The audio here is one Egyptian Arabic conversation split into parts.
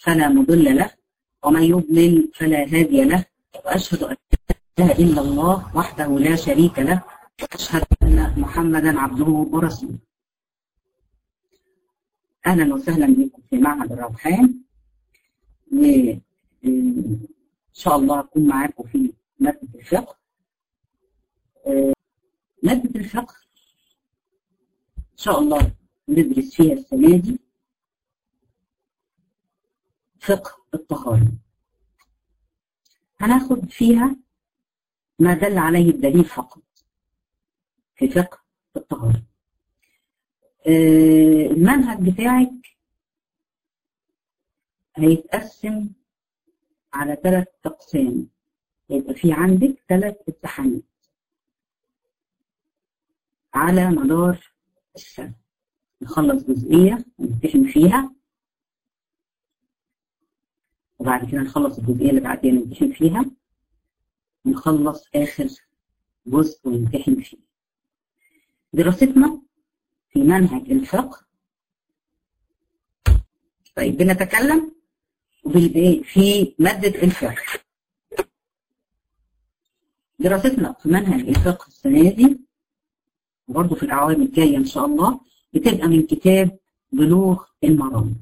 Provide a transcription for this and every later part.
فلا مضل له ومن يضلل فلا هادي له وأشهد أن لا إله إلا الله وحده لا شريك له وأشهد أن محمدا عبده ورسوله أهلا وسهلا بكم في معهد الروحان وإن شاء الله أكون معاكم في مادة الفقه مادة الفقه إن شاء الله ندرس فيها السنة دي فقه الطهارة هناخد فيها ما دل عليه الدليل فقط في فقه الطهارة المنهج بتاعك هيتقسم على ثلاث أقسام يبقى في عندك ثلاث امتحانات على مدار السنة نخلص جزئية نمتحن فيها وبعد كده نخلص الجزئية اللي بعدين نمتحن فيها ونخلص آخر جزء ونمتحن فيه دراستنا في منهج الفقه طيب بنتكلم في مادة الفقه دراستنا في منهج الفقه السنة دي وبرضه في الأعوام الجاية إن شاء الله بتبقى من كتاب بلوغ المرام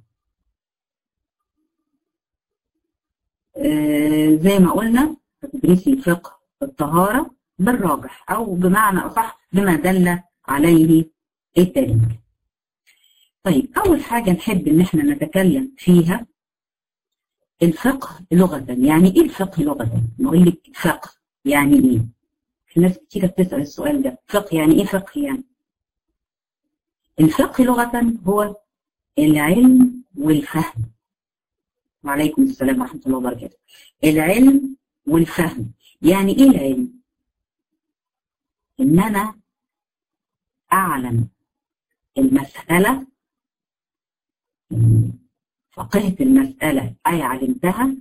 آه زي ما قلنا تدريسي فقه الطهارة بالراجح أو بمعنى أصح بما دل عليه الدليل طيب أول حاجة نحب إن احنا نتكلم فيها الفقه لغة يعني إيه الفقه لغة؟ نقول لك فقه يعني إيه؟ في ناس كتير بتسأل السؤال ده فقه يعني إيه فقه يعني؟ الفقه لغة هو العلم والفهم وعليكم السلام ورحمة الله وبركاته العلم والفهم يعني إيه العلم؟ إن أنا أعلم المسألة فقهت المسألة أي علمتها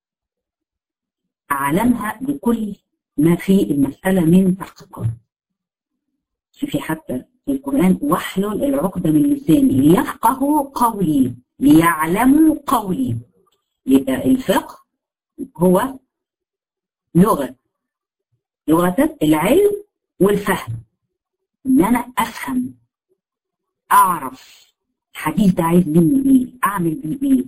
أعلمها بكل ما في المسألة من تحقيقات شوفي حتى في القرآن واحلل العقدة من لساني ليفقهوا قولي ليعلموا قولي يبقى الفقه هو لغة لغة العلم والفهم ان انا افهم اعرف الحديث ده عايز مني ايه اعمل بيه ايه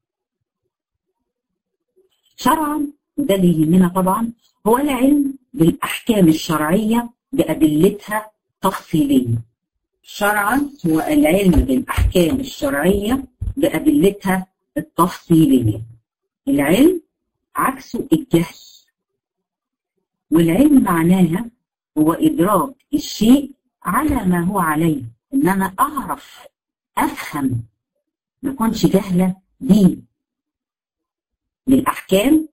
شرعا وده اللي يهمنا طبعا هو العلم بالاحكام الشرعيه بادلتها تفصيليه شرعا هو العلم بالاحكام الشرعيه بادلتها التفصيليه العلم عكسه الجهل والعلم معناها هو إدراك الشيء على ما هو عليه إن أنا أعرف أفهم ما أكونش جاهلة بيه للأحكام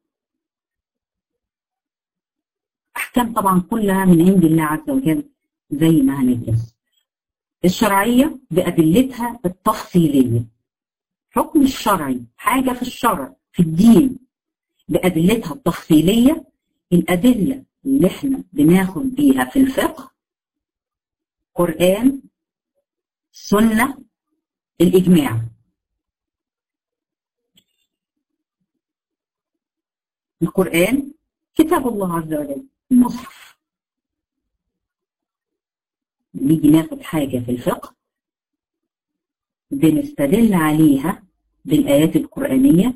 أحكام طبعا كلها من عند الله عز وجل زي ما هندرس الشرعية بأدلتها التفصيلية حكم الشرعي حاجة في الشرع في الدين بأدلتها التفصيلية الأدلة اللي احنا بناخد بيها في الفقه قرآن سنة الإجماع القرآن كتاب الله عز وجل المصحف نيجي ناخد حاجة في الفقه بنستدل عليها بالآيات القرآنية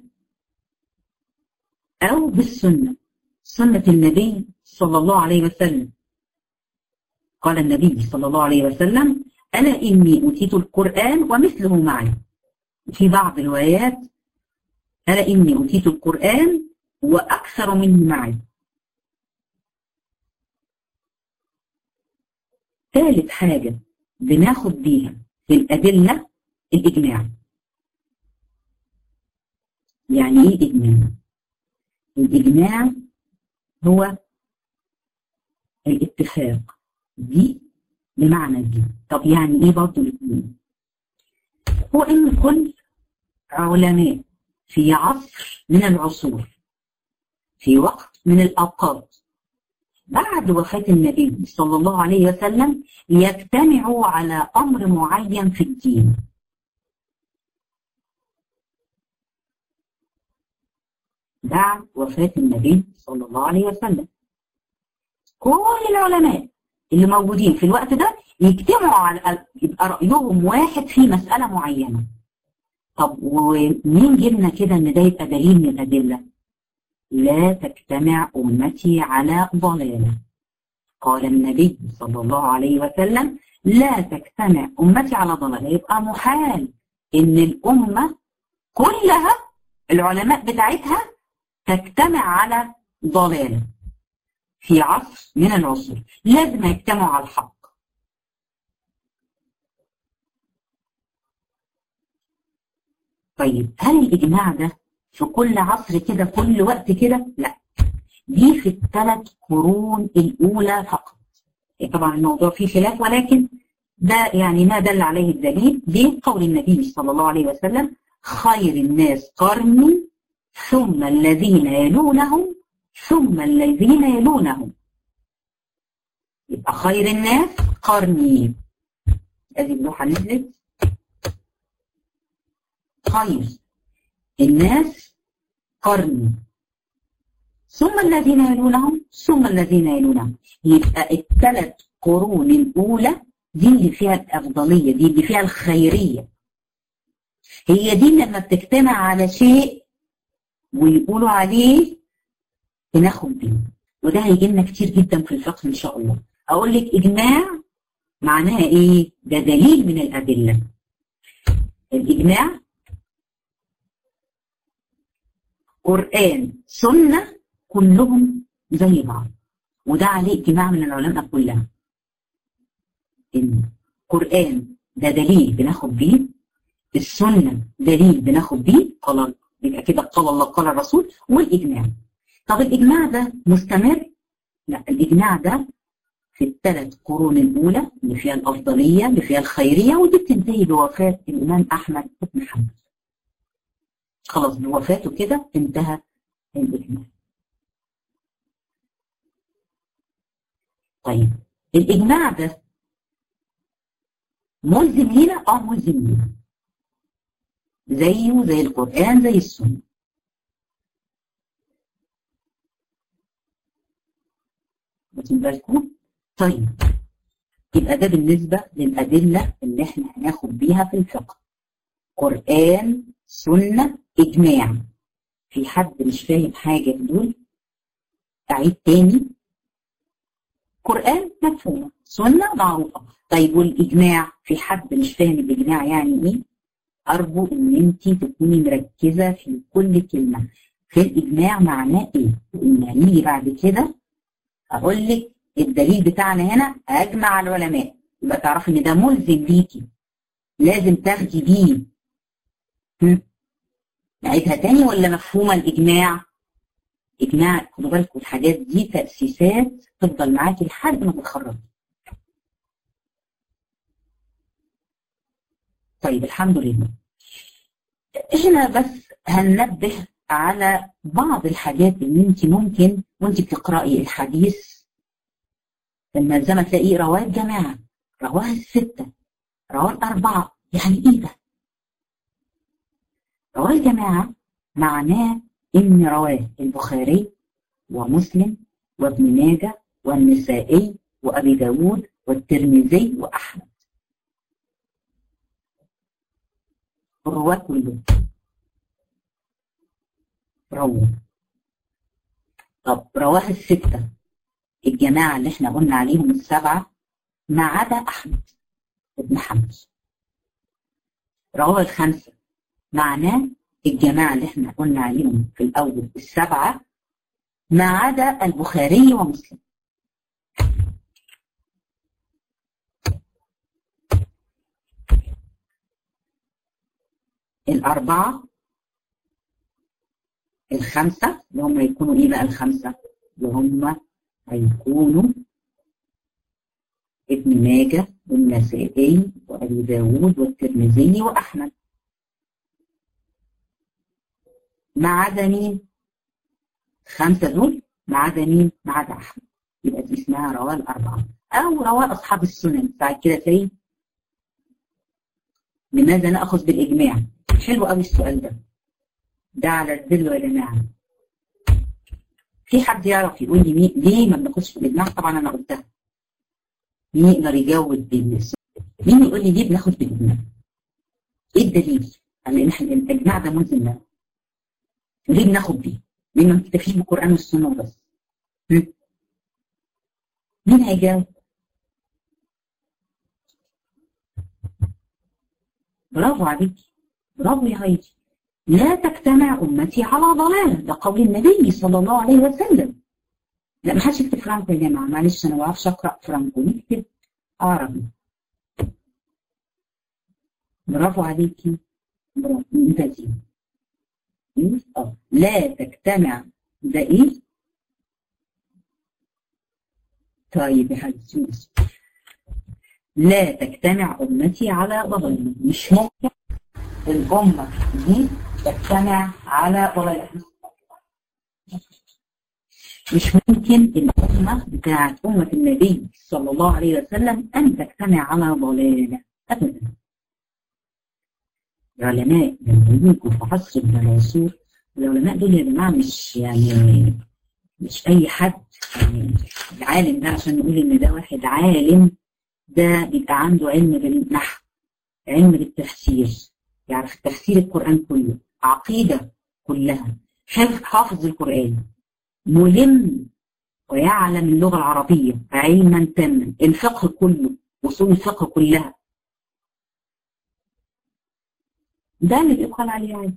أو بالسنة سنة النبي صلى الله عليه وسلم قال النبي صلى الله عليه وسلم ألا إني أوتيت القرآن ومثله معي في بعض الروايات ألا إني أوتيت القرآن وأكثر منه معي ثالث حاجة بناخد بيها في الأدلة الإجماع يعني إيه إجماع؟ الإجماع هو الاتفاق دي بمعنى دي طب يعني ايه برضه الاثنين هو ان كل علماء في عصر من العصور في وقت من الاوقات بعد وفاة النبي صلى الله عليه وسلم يجتمعوا على أمر معين في الدين بعد وفاة النبي صلى الله عليه وسلم كل العلماء اللي موجودين في الوقت ده يجتمعوا على يبقى رأيهم واحد في مسألة معينة طب ومين جبنا كده ان ده يبقى دليل من الأدلة لا تجتمع أمتي على ضلالة قال النبي صلى الله عليه وسلم لا تجتمع أمتي على ضلالة يبقى محال إن الأمة كلها العلماء بتاعتها تجتمع على ضلالة في عصر من العصور لازم يجتمعوا على الحق طيب هل الإجماع ده في كل عصر كده كل وقت كده؟ لا دي في الثلاث قرون الأولى فقط طبعا الموضوع فيه خلاف ولكن ده يعني ما دل عليه الدليل بقول النبي صلى الله عليه وسلم خير الناس قرني ثم الذين يلونهم ثم الذين يلونهم يبقى خير الناس قرني ادي اللوحه نزلت خير الناس قرني ثم الذين يلونهم ثم الذين يلونهم يبقى الثلاث قرون الاولى دي اللي فيها الافضليه دي اللي فيها الخيريه هي دي لما بتجتمع على شيء ويقولوا عليه بناخد بيه وده هيجي لنا كتير جدا في الفقه ان شاء الله اقول لك اجماع معناها ايه ده دليل من الادله الاجماع قران سنه كلهم زي بعض وده عليه اجماع من العلماء كلها القران ده دليل بناخد بيه السنه دليل بناخد بيه قال يبقى كده قال الله قال الرسول والاجماع طب الإجماع ده مستمر؟ لا الإجماع ده في الثلاث قرون الأولى اللي فيها الأفضلية اللي فيها الخيرية ودي بتنتهي بوفاة الإمام أحمد بن حنبل. خلاص بوفاته كده انتهى الإجماع. طيب الإجماع ده ملزم لينا؟ اه ملزم لينا. زيه زي القرآن زي السنة. واخدين بالكم؟ طيب يبقى ده بالنسبة للأدلة اللي احنا هناخد بيها في الفقه. قرآن، سنة، إجماع. في حد مش فاهم حاجة في دول؟ أعيد تاني. قرآن مفهومة، سنة معروفة. طيب والإجماع في حد مش فاهم الإجماع يعني إيه؟ أرجو إن أنت تكوني مركزة في كل كلمة. في الإجماع معناه إيه؟ وإن هنيجي بعد كده اقول لك الدليل بتاعنا هنا اجمع العلماء يبقى تعرفي ان ده ملزم ليكي لازم تاخدي بيه نعيدها تاني ولا مفهومه الاجماع؟ اجماع خدوا بالكم الحاجات دي تاسيسات تفضل معاكي لحد ما تتخرجي. طيب الحمد لله. هنا بس هننبه على بعض الحاجات اللي انت ممكن وانت بتقرأي الحديث لما زي ما تلاقيه رواه الجماعة رواه الستة رواه الأربعة يعني ايه ده؟ رواه الجماعة معناه إن رواه البخاري ومسلم وابن ماجه والنسائي وأبي داود والترمذي وأحمد الرواة كلهم رووا طب رواه الستة الجماعة اللي احنا قلنا عليهم السبعة ما عدا أحمد بن حنبل رواه الخمسة معناه الجماعة اللي احنا قلنا عليهم في الأول السبعة ما عدا البخاري ومسلم الأربعة الخمسة اللي هم يكونوا إيه بقى الخمسة؟ اللي هم هيكونوا ابن ماجه والنسائي وأبي داود والترمذي وأحمد ما عدا مين؟ خمسة دول ما عدا مين؟ ما عدا أحمد يبقى دي اسمها رواه الأربعة أو رواه أصحاب السنن بعد كده تلاقي لماذا نأخذ بالإجماع؟ حلو قوي السؤال ده ده على الذل والجماعة في حد يعرف يقول لي مين ليه ما بناخدش بالاجماع طبعا انا قلتها مين يقدر يجاوب بالسؤال مين يقول لي ليه بناخد بالاجماع ايه الدليل على ان احنا الاجماع ده ملزم لنا ليه بناخد بيه ليه ما نكتفيش بالقران والسنه وبس مين هيجاوب برافو عليكي برافو يا هايدي لا تجتمع أمتي على ضلال ده قول النبي صلى الله عليه وسلم لا ما حدش يكتب فرانكو يا جماعة معلش أنا ما بعرفش أقرأ فرانكو نكتب عربي برافو عليكي برافو ممتازين لا تجتمع ده إيه؟ طيب يا حبيبتي لا تجتمع أمتي على ضلال مش ممكن الأمة دي تجتمع على ضلال مش ممكن الأمة بتاعت أمة النبي صلى الله عليه وسلم أن تجتمع على ضلالة أبدا العلماء لما يجوا في عصر ابن العصور العلماء دول يا جماعة مش يعني مش أي حد يعني العالم ده عشان نقول إن ده واحد عالم ده بيبقى عنده علم بالنحو علم بالتفسير يعرف تفسير القرآن كله عقيدة كلها حافظ القرآن ملم ويعلم اللغة العربية علما تاما الفقه كله أصول الفقه كلها ده اللي بيقال عليه علم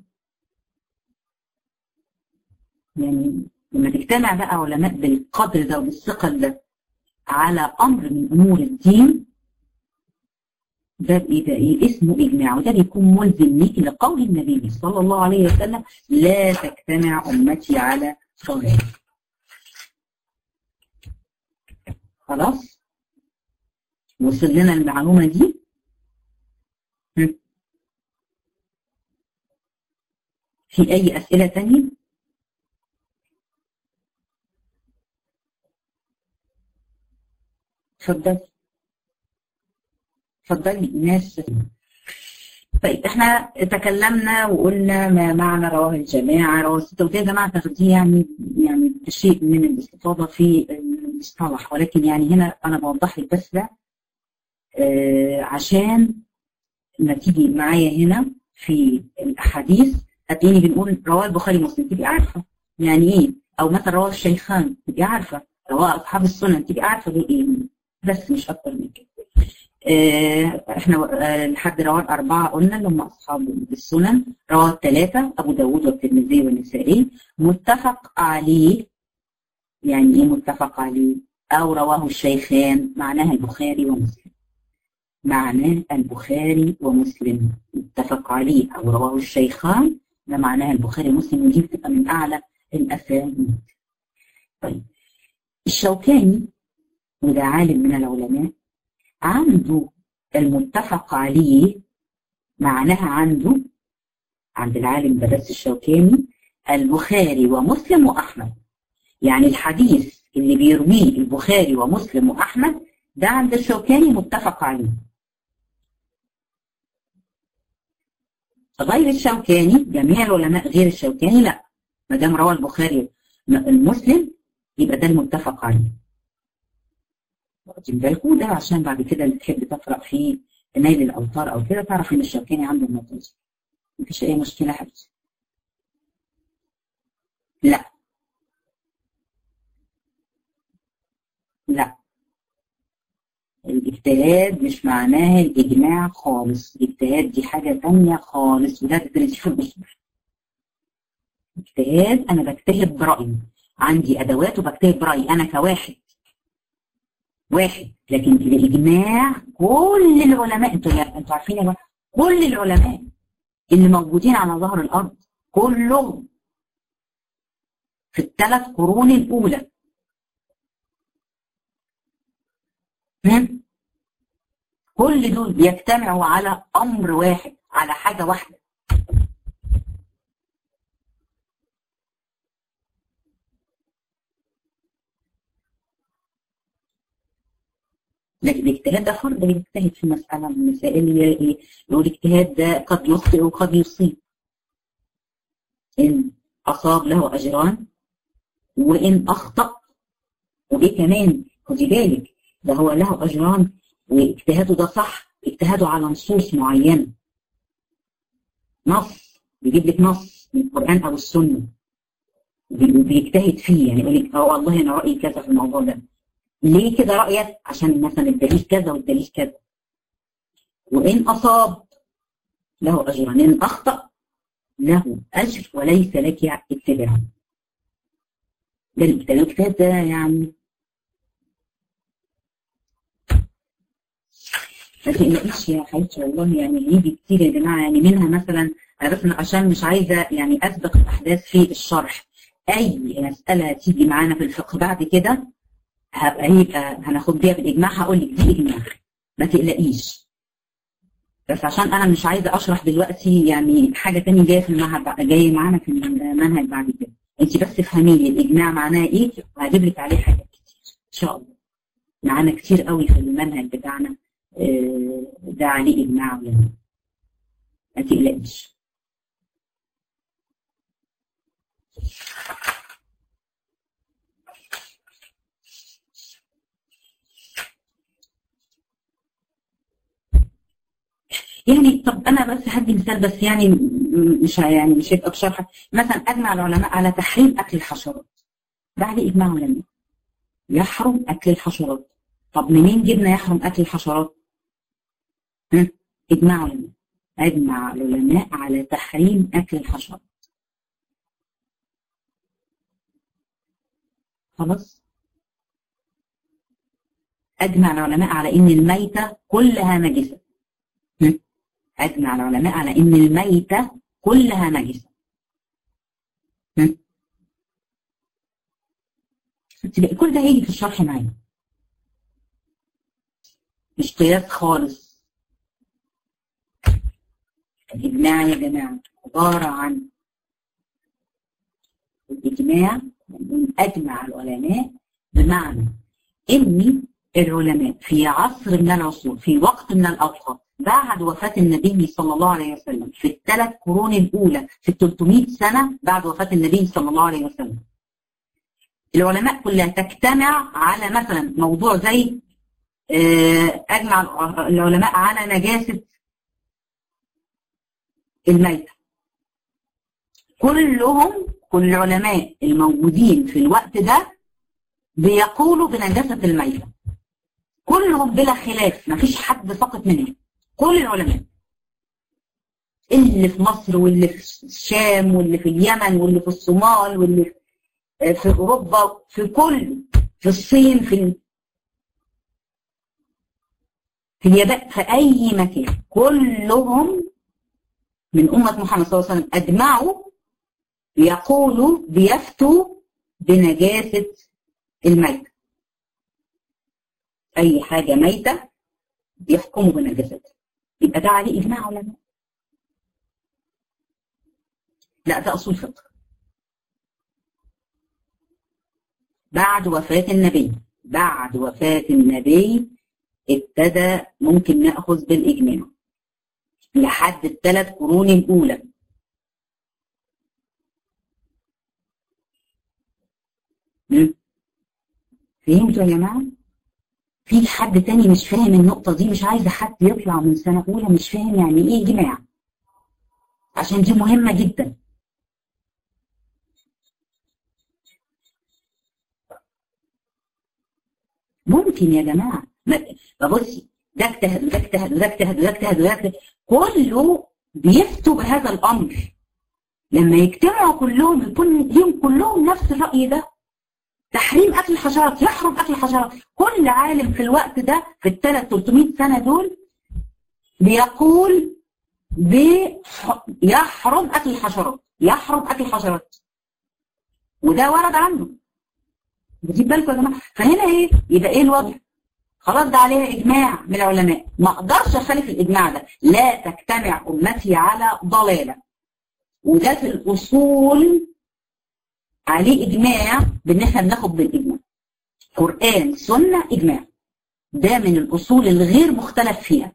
يعني لما تجتمع بقى علماء بالقدر ده وبالثقل ده على أمر من أمور الدين ده بيبقى ايه اسمه اجماع وده بيكون ملزم ليك لقول النبي صلى الله عليه وسلم لا تجتمع امتي على ضلال خلاص وصل لنا المعلومه دي في اي اسئله تانية اتفضلي اتفضلي ايناس طيب احنا تكلمنا وقلنا ما معنى رواه الجماعه رواه السته وده يا جماعه تاخديه يعني يعني شيء من الاستفاضه في المصطلح ولكن يعني هنا انا بوضح لك بس ده آه عشان لما تيجي معايا هنا في الاحاديث هتلاقيني بنقول رواه البخاري ومسلم تبقي عارفه يعني ايه او مثلا رواه الشيخان تبقي عارفه رواه اصحاب السنن تبقي عارفه دول ايه بس مش اكتر من كده احنا لحد رواه الأربعة قلنا اللي هم أصحاب السنن رواه الثلاثة أبو داوود والترمذي والنسائي متفق عليه يعني إيه متفق عليه؟ أو رواه الشيخان معناها البخاري ومسلم معناه البخاري ومسلم متفق عليه أو رواه الشيخان ده معناها البخاري ومسلم ودي بتبقى من أعلى الأسانيد طيب الشوكاني وده عالم من العلماء عنده المتفق عليه معناها عنده عند العالم بدرس الشوكاني البخاري ومسلم وأحمد يعني الحديث اللي بيرويه البخاري ومسلم وأحمد ده عند الشوكاني متفق عليه غير الشوكاني جميع العلماء غير الشوكاني لا ما دام روى البخاري المسلم يبقى ده المتفق عليه واخدين بالكم ده عشان بعد كده اللي تحب تقرا في نيل الاوتار او كده تعرف ان الشوكاني عنده النقطه دي مفيش اي مشكله يا حبيبتي لا لا الاجتهاد مش معناه الاجماع خالص الاجتهاد دي حاجه ثانيه خالص وده تدرسيه في المصباح اجتهاد انا بجتهد برايي عندي ادوات وبجتهد برايي انا كواحد واحد لكن الاجماع كل العلماء انتوا انتوا عارفين يا كل العلماء اللي موجودين على ظهر الارض كلهم في الثلاث قرون الاولى كل دول بيجتمعوا على امر واحد على حاجه واحده لكن الاجتهاد ده فرد بيجتهد في مسألة من المسائل اللي هي ايه؟ والاجتهاد ده قد يخطئ وقد يصيب. إن أصاب له أجران وإن أخطأ وإيه كمان خدي بالك ده هو له أجران واجتهاده ده صح اجتهاده على نصوص معينة نص بيجيب لك نص من القرآن أو السنة بيجتهد فيه يعني يقول لك اه والله أنا رأيي كذا في الموضوع ده ليه كده رأيك؟ عشان مثلا الدليل كذا والدليل كذا وإن أصاب له أجران إن أخطأ له أجر وليس لك اتباع ده الاجتهاد ده يعني ما تقلقيش يا حبيبتي والله يعني يجي كتير يا جماعه يعني منها مثلا عرفنا عشان مش عايزه يعني اسبق الاحداث في الشرح اي مساله تيجي معانا في الفقه بعد كده هبقى يبقى هناخد بيها بالاجماع هقول لك دي اجماع ما تقلقيش بس عشان انا مش عايزه اشرح دلوقتي يعني حاجه تانية جايه في المنهج جايه معانا في المنهج بعد كده انت بس افهمي لي الاجماع معناه ايه وهجيب لك عليه حاجات كتير ان شاء الله معانا كتير قوي في المنهج بتاعنا ده عليه اجماع يعني ما تقلقش يعني طب انا بس هدي مثال بس يعني مش يعني مش هيبقى بشرح مثلا اجمع العلماء على تحريم اكل الحشرات بعد اجماع علماء يحرم اكل الحشرات طب منين جبنا يحرم اكل الحشرات؟ اجماع علماء اجمع العلماء على تحريم اكل الحشرات خلاص اجمع العلماء على ان الميته كلها نجسه أجمع العلماء على إن الميتة كلها نجسة. كل ده هيجي في الشرح معايا. مش قياس خالص. الإجماع يا جماعة عبارة عن الإجماع أجمع العلماء بمعنى إن العلماء في عصر من العصور في وقت من الأوقات بعد وفاة النبي صلى الله عليه وسلم في الثلاث قرون الأولى في 300 سنة بعد وفاة النبي صلى الله عليه وسلم العلماء كلها تجتمع على مثلا موضوع زي أجمع العلماء على نجاسة الميتة كلهم كل العلماء الموجودين في الوقت ده بيقولوا بنجاسة الميتة كلهم بلا خلاف ما فيش حد سقط منهم كل العلماء اللي في مصر واللي في الشام واللي في اليمن واللي في الصومال واللي في اوروبا في كل في الصين في في اليابان في اي مكان كلهم من امه محمد صلى الله عليه وسلم اجمعوا يقولوا بيفتوا بنجاسه الميت اي حاجه ميته بيحكموا بنجاستها يبقى ده عليه اجماع علماء لا ده اصول فقه بعد وفاة النبي بعد وفاة النبي ابتدى ممكن نأخذ بالإجماع لحد الثلاث قرون الأولى فهمتوا يا جماعة؟ في حد تاني مش فاهم النقطة دي مش عايزة حد يطلع من سنة أولى مش فاهم يعني إيه إجماع عشان دي مهمة جدا ممكن يا جماعة بصي ده اجتهد وده اجتهد وده اجتهد وده اجتهد وده اجتهد كله بيفتوا بهذا الأمر لما يجتمعوا كلهم يكون ليهم كلهم نفس الرأي ده تحريم اكل الحشرات يحرم اكل الحشرات كل عالم في الوقت ده في الثلاث 300 سنه دول بيقول يحرم اكل الحشرات يحرم اكل الحشرات وده ورد عنه بتجيب بالكم يا جماعه فهنا ايه يبقى ايه الوضع خلاص ده عليها اجماع من العلماء ما اقدرش اخالف الاجماع ده لا تجتمع امتي على ضلاله وده في الاصول عليه اجماع بان احنا بناخد بالاجماع قران سنه اجماع ده من الاصول الغير مختلف فيها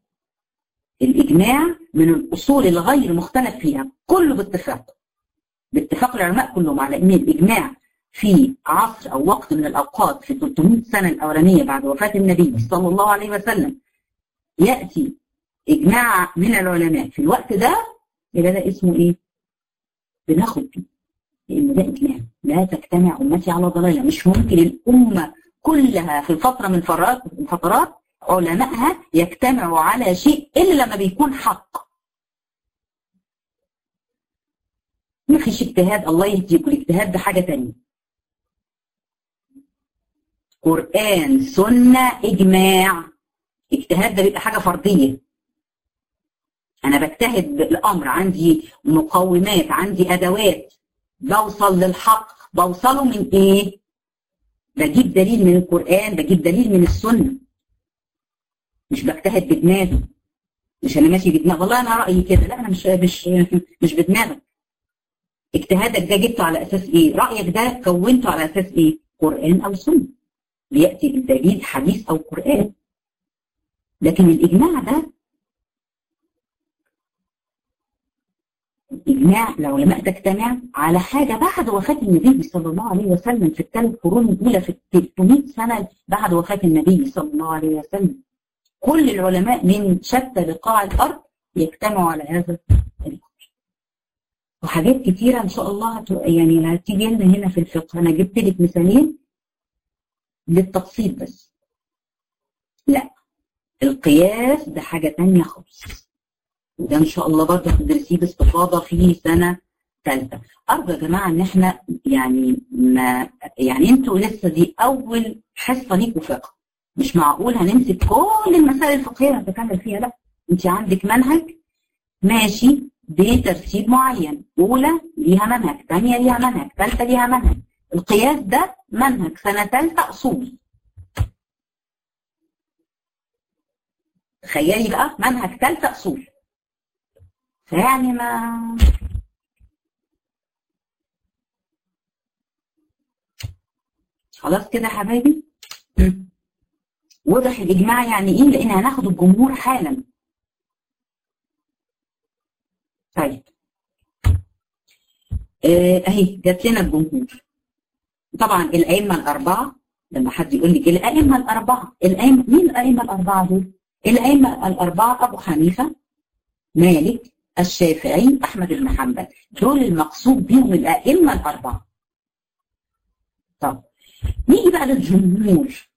الاجماع من الاصول الغير مختلف فيها كله باتفاق باتفاق العلماء كلهم على ان الاجماع في عصر او وقت من الاوقات في 300 سنه الاولانيه بعد وفاه النبي صلى الله عليه وسلم ياتي اجماع من العلماء في الوقت ده يبقى ده اسمه ايه؟ بناخد فيه لان ده اجماع لا تجتمع امتي على ضلاله مش ممكن الامه كلها في فتره من فترات فترات علمائها يجتمعوا على شيء الا لما بيكون حق ما فيش اجتهاد الله يهديكم الاجتهاد ده حاجه ثانيه قران سنه اجماع اجتهاد ده بيبقى حاجه فرديه انا بجتهد الامر عندي مقومات عندي ادوات بوصل للحق بوصله من ايه بجيب دليل من القران بجيب دليل من السنه مش بجتهد بدماغي مش انا ماشي بدماغي والله انا رايي كده لا انا مش مش مش بدماغك اجتهادك ده جبته على اساس ايه رايك ده كونته على اساس ايه قران او سنه بياتي بالدليل حديث او قران لكن الاجماع ده اجماع العلماء تجتمع على حاجه بعد وفاه النبي صلى الله عليه وسلم في الثلاث قرون الاولى في 300 سنه بعد وفاه النبي صلى الله عليه وسلم كل العلماء من شتى بقاع الارض يجتمعوا على هذا الامر وحاجات كتيره ان شاء الله هت... يعني هتيجي لنا هنا في الفقه انا جبت لك مثالين للتفصيل بس لا القياس ده حاجه ثانيه خالص وده ان شاء الله برضه هتدرسيه باستفاضه في سنه ثالثه ارجو يا جماعه ان احنا يعني ما يعني انتوا لسه دي اول حصه ليكوا فقه مش معقول هنمسك كل المسائل الفقهيه نتكلم فيها لا انت عندك منهج ماشي بترتيب معين اولى ليها منهج ثانيه ليها منهج ثالثه ليها منهج القياس ده منهج سنه ثالثه اصول تخيلي بقى منهج ثالثه اصول فيعني ما خلاص كده يا حبايبي وضح الاجماع يعني ايه لان هناخد الجمهور حالا طيب آه اهي جات لنا الجمهور طبعا الائمه الاربعه لما حد يقول لي الائمه الاربعه الائمه مين الائمه الاربعه دول؟ الائمه الاربعه ابو حنيفه مالك الشافعي احمد بن حنبل دول المقصود بيهم الائمه الاربعه طب نيجي بقى للجمهور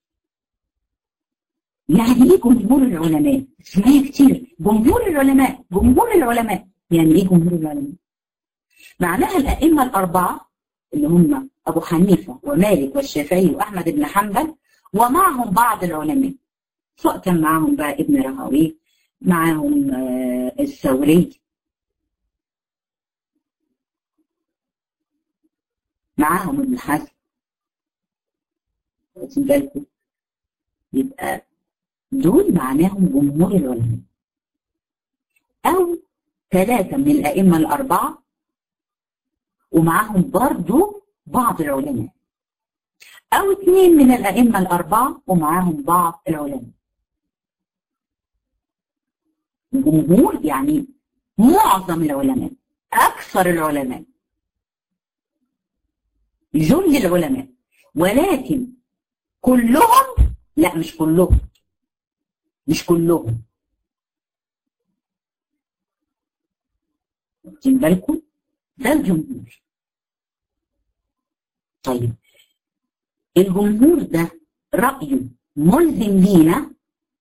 يعني ايه جمهور العلماء؟ اسمها كتير جمهور العلماء جمهور العلماء يعني ايه جمهور العلماء؟ معناها الائمه الاربعه اللي هم ابو حنيفه ومالك والشافعي واحمد بن حنبل ومعهم بعض العلماء سواء كان معهم بقى ابن رهوي معهم آه الثوري معاهم ابن حزم واخدين بالكم يبقى دول معناهم جمهور العلماء أو ثلاثة من الأئمة الأربعة ومعاهم برضو بعض العلماء أو اثنين من الأئمة الأربعة ومعاهم بعض العلماء جمهور يعني معظم العلماء أكثر العلماء جل العلماء ولكن كلهم لا مش كلهم مش كلهم واخدين بالكم ده الجمهور طيب الجمهور ده رأيه ملزم لينا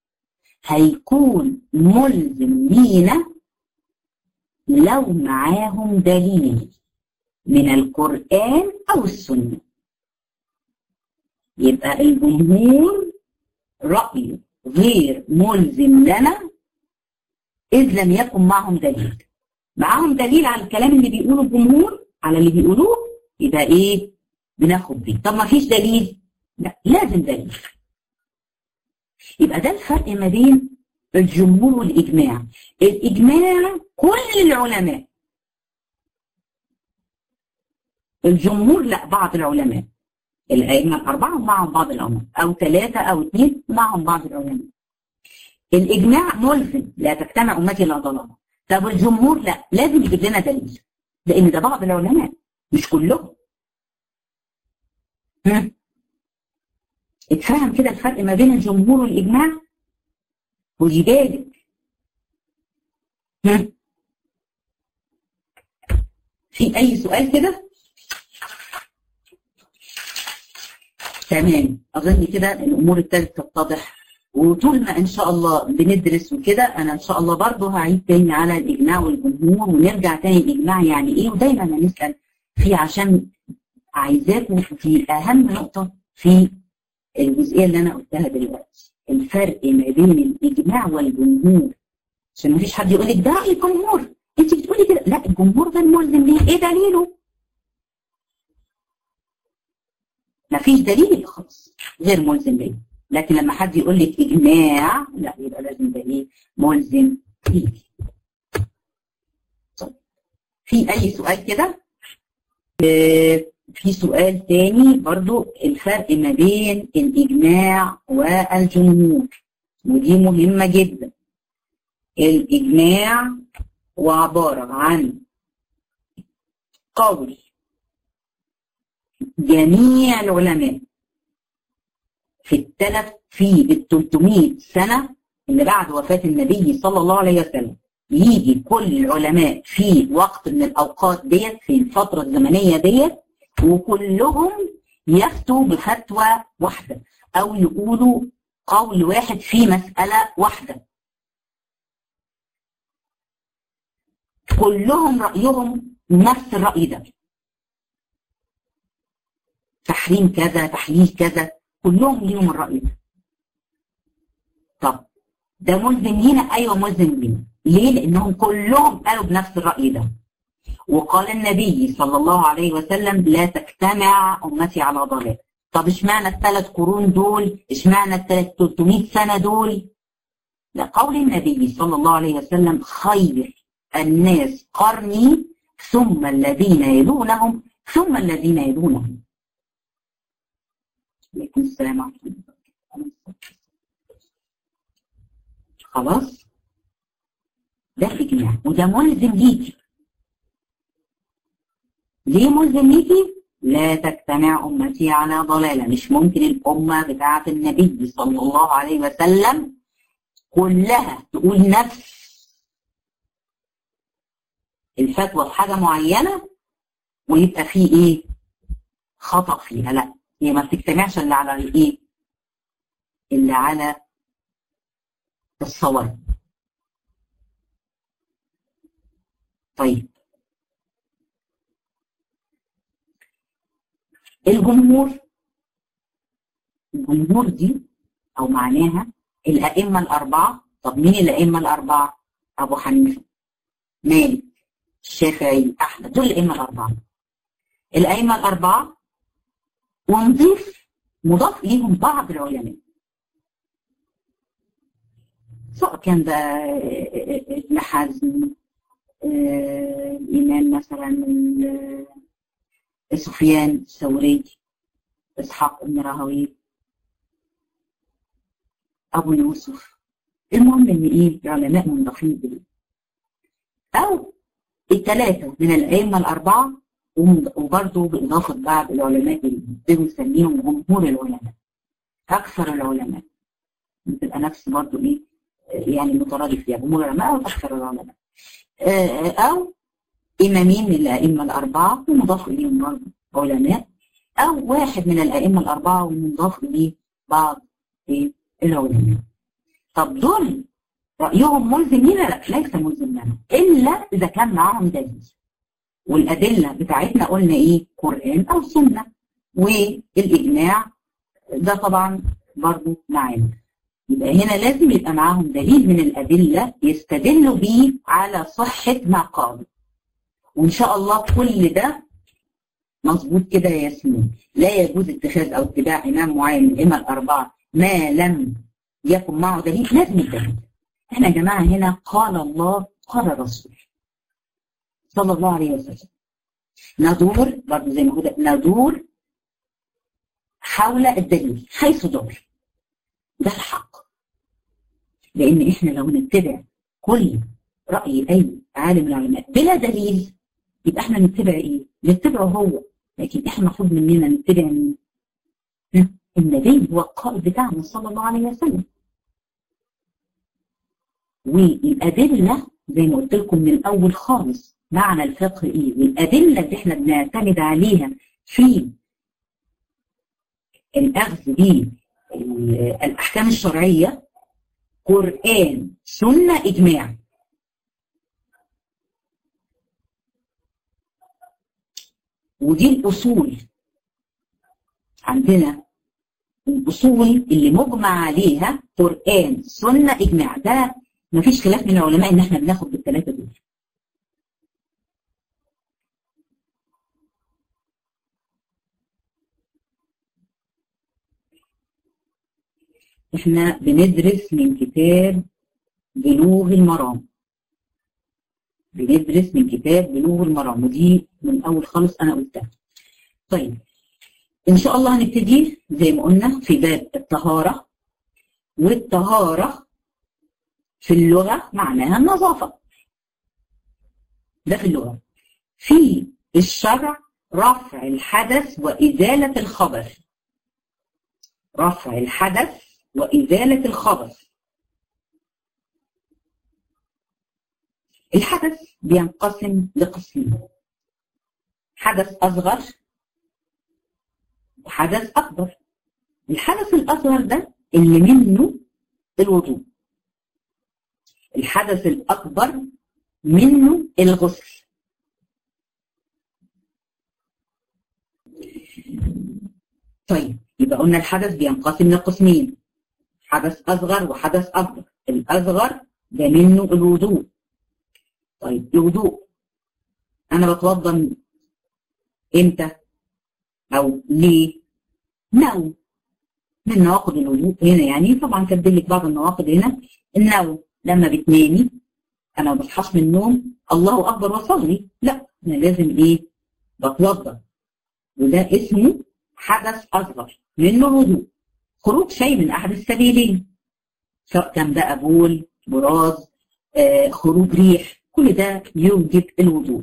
هيكون ملزم لينا لو معاهم دليل من القرآن أو السنة يبقى الجمهور رأيه غير ملزم لنا إذ لم يكن معهم دليل معاهم دليل على الكلام اللي بيقوله الجمهور على اللي بيقولوه يبقى إيه بناخد بيه طب ما فيش دليل لا لازم دليل يبقى ده الفرق ما بين الجمهور والإجماع الإجماع كل العلماء الجمهور لا بعض العلماء الأئمة الأربعة ومعهم بعض العلماء أو ثلاثة أو اثنين ومعهم بعض العلماء الإجماع ملزم لا تجتمع أمتي إلا ضلالة طب الجمهور لا لازم يجيب لنا دليل لأن ده بعض العلماء مش كلهم هم؟ اتفهم كده الفرق ما بين الجمهور والاجماع ودي بالك هم؟ في اي سؤال كده تمام اظن كده الامور ابتدت تتضح وطول ما ان شاء الله بندرس وكده انا ان شاء الله برضه هعيد تاني على الاجماع والجمهور ونرجع تاني الاجماع يعني ايه ودايما هنسال فيه عشان عايزاكم في اهم نقطه في الجزئيه اللي انا قلتها دلوقتي الفرق ما بين الاجماع والجمهور عشان ما فيش حد يقول لك ده راي الجمهور انت بتقولي كده لا الجمهور ده الملزم ليه ايه دليله ما فيش دليل خالص غير ملزم ليه لكن لما حد يقول لك اجماع لا يبقى لازم ده ايه ملزم ليه طيب في اي سؤال كده آه في سؤال تاني برضو الفرق ما بين الاجماع والجمهور ودي مهمه جدا الاجماع هو عباره عن قول جميع العلماء في الثلاث في ال 300 سنه اللي بعد وفاه النبي صلى الله عليه وسلم يجي كل العلماء في وقت من الاوقات ديت في الفتره الزمنيه ديت وكلهم يفتوا بفتوى واحده او يقولوا قول واحد في مساله واحده كلهم رايهم نفس الراي ده تحريم كذا تحليل كذا كلهم ليهم الرأي ده طب ده ملزم لينا ايوه ملزم لينا ليه لانهم كلهم قالوا بنفس الرأي ده وقال النبي صلى الله عليه وسلم لا تجتمع امتي على ضلال طب اشمعنى الثلاث قرون دول اشمعنى الثلاث 300 سنه دول لا قول النبي صلى الله عليه وسلم خير الناس قرني ثم الذين يلونهم ثم الذين يلونهم عليكم السلام ورحمة الله خلاص ده الإجماع وده ملزم ليكي ليه ملزم ليكي؟ لا تجتمع أمتي على ضلالة مش ممكن الأمة بتاعة النبي صلى الله عليه وسلم كلها تقول نفس الفتوى في حاجة معينة ويبقى فيه إيه؟ خطأ فيها لا هي ما بتجتمعش الا على الايه؟ الا على الصواب. طيب الجمهور الجمهور دي او معناها الائمه الاربعه طب مين الائمه الاربعه؟ ابو حنيفه مالك الشافعي احمد دول الائمه الاربعه الائمه الاربعه ونضيف مضاف ليهم بعض العلماء سواء كان ده ابن حزم الإمام مثلا سفيان الثوري إسحاق بن راهويه أبو يوسف المهم إن إيه العلماء منضافين بيه أو الثلاثة من الأئمة الأربعة وبرضه بإضافة بعض العلماء اللي بنسميهم جمهور العلماء أكثر العلماء بتبقى نفس برضه إيه يعني مترادف فيها جمهور العلماء أو أكثر العلماء أو إمامين من الأئمة الأربعة ومضاف إليهم برضه علماء أو واحد من الأئمة الأربعة ومضاف إليه بعض إيه العلماء طب دول رأيهم ملزم لنا؟ لا ليس ملزم لنا إلا إذا كان معاهم دليل والأدلة بتاعتنا قلنا إيه؟ قرآن أو سنة والإجماع ده طبعا برضه معانا يبقى هنا لازم يبقى معاهم دليل من الأدلة يستدلوا بيه على صحة ما قالوا وإن شاء الله كل ده مظبوط كده يا ياسمين لا يجوز اتخاذ أو اتباع إمام معين من الأئمة الأربعة ما لم يكن معه دليل لازم الدليل احنا يا جماعة هنا قال الله قال الرسول صلى الله عليه وسلم ندور برضه زي ما هو ندور حول الدليل حيث دور ده الحق لان احنا لو نتبع كل راي اي عالم من العلماء بلا دليل يبقى احنا نتبع ايه؟ نتبعه هو لكن احنا المفروض مننا نتبع مين؟ النبي هو القائد بتاعنا صلى الله عليه وسلم والأدلة زي ما قلت لكم من الأول خالص معنى الفقه إيه والأدلة اللي إحنا بنعتمد عليها في الأخذ بالأحكام الشرعية قرآن سنة إجماع ودي الأصول عندنا الأصول اللي مجمع عليها قرآن سنة إجماع ده مفيش خلاف من العلماء إن إحنا بناخد بالثلاثة دول إحنا بندرس من كتاب بلوغ المرام بندرس من كتاب بلوغ المرام ودي من أول خالص أنا قلتها طيب إن شاء الله هنبتدي زي ما قلنا في باب الطهارة والطهارة في اللغة معناها النظافة ده في اللغة في الشرع رفع الحدث وإزالة الخبث رفع الحدث وإزالة الخبث الحدث بينقسم لقسمين حدث أصغر وحدث أكبر الحدث الأصغر ده اللي منه الوضوء الحدث الأكبر منه الغسل طيب يبقى قلنا الحدث بينقسم لقسمين حدث أصغر وحدث أكبر الأصغر ده منه الوضوء طيب الوضوء أنا بتوضى إمتى أو ليه نوم من نواقض الوضوء هنا يعني طبعا كاتبين لك بعض النواقض هنا النوم لما بتنامي انا ما بصحاش من النوم الله اكبر واصلي لا انا لازم ايه بتوضا وده اسمه حدث اصغر منه وضوء خروج شيء من احد السبيلين سواء كان بقى بول براز آه خروج ريح كل ده يوجب الوضوء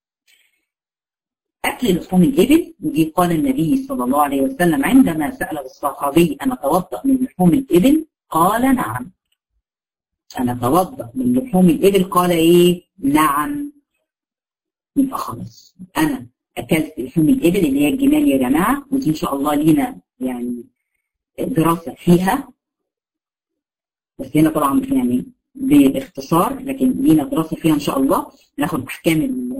أكل لحوم الإبل ودي قال النبي صلى الله عليه وسلم عندما سأل الصحابي أنا أتوضأ من لحوم الإبل قال نعم أنا أتوضأ من لحوم الإبل قال إيه نعم يبقى خلاص أنا أكلت لحوم الإبل اللي هي الجمال يا جماعة ودي إن شاء الله لينا يعني دراسة فيها بس هنا طبعا يعني باختصار لكن لينا دراسة فيها إن شاء الله ناخد أحكام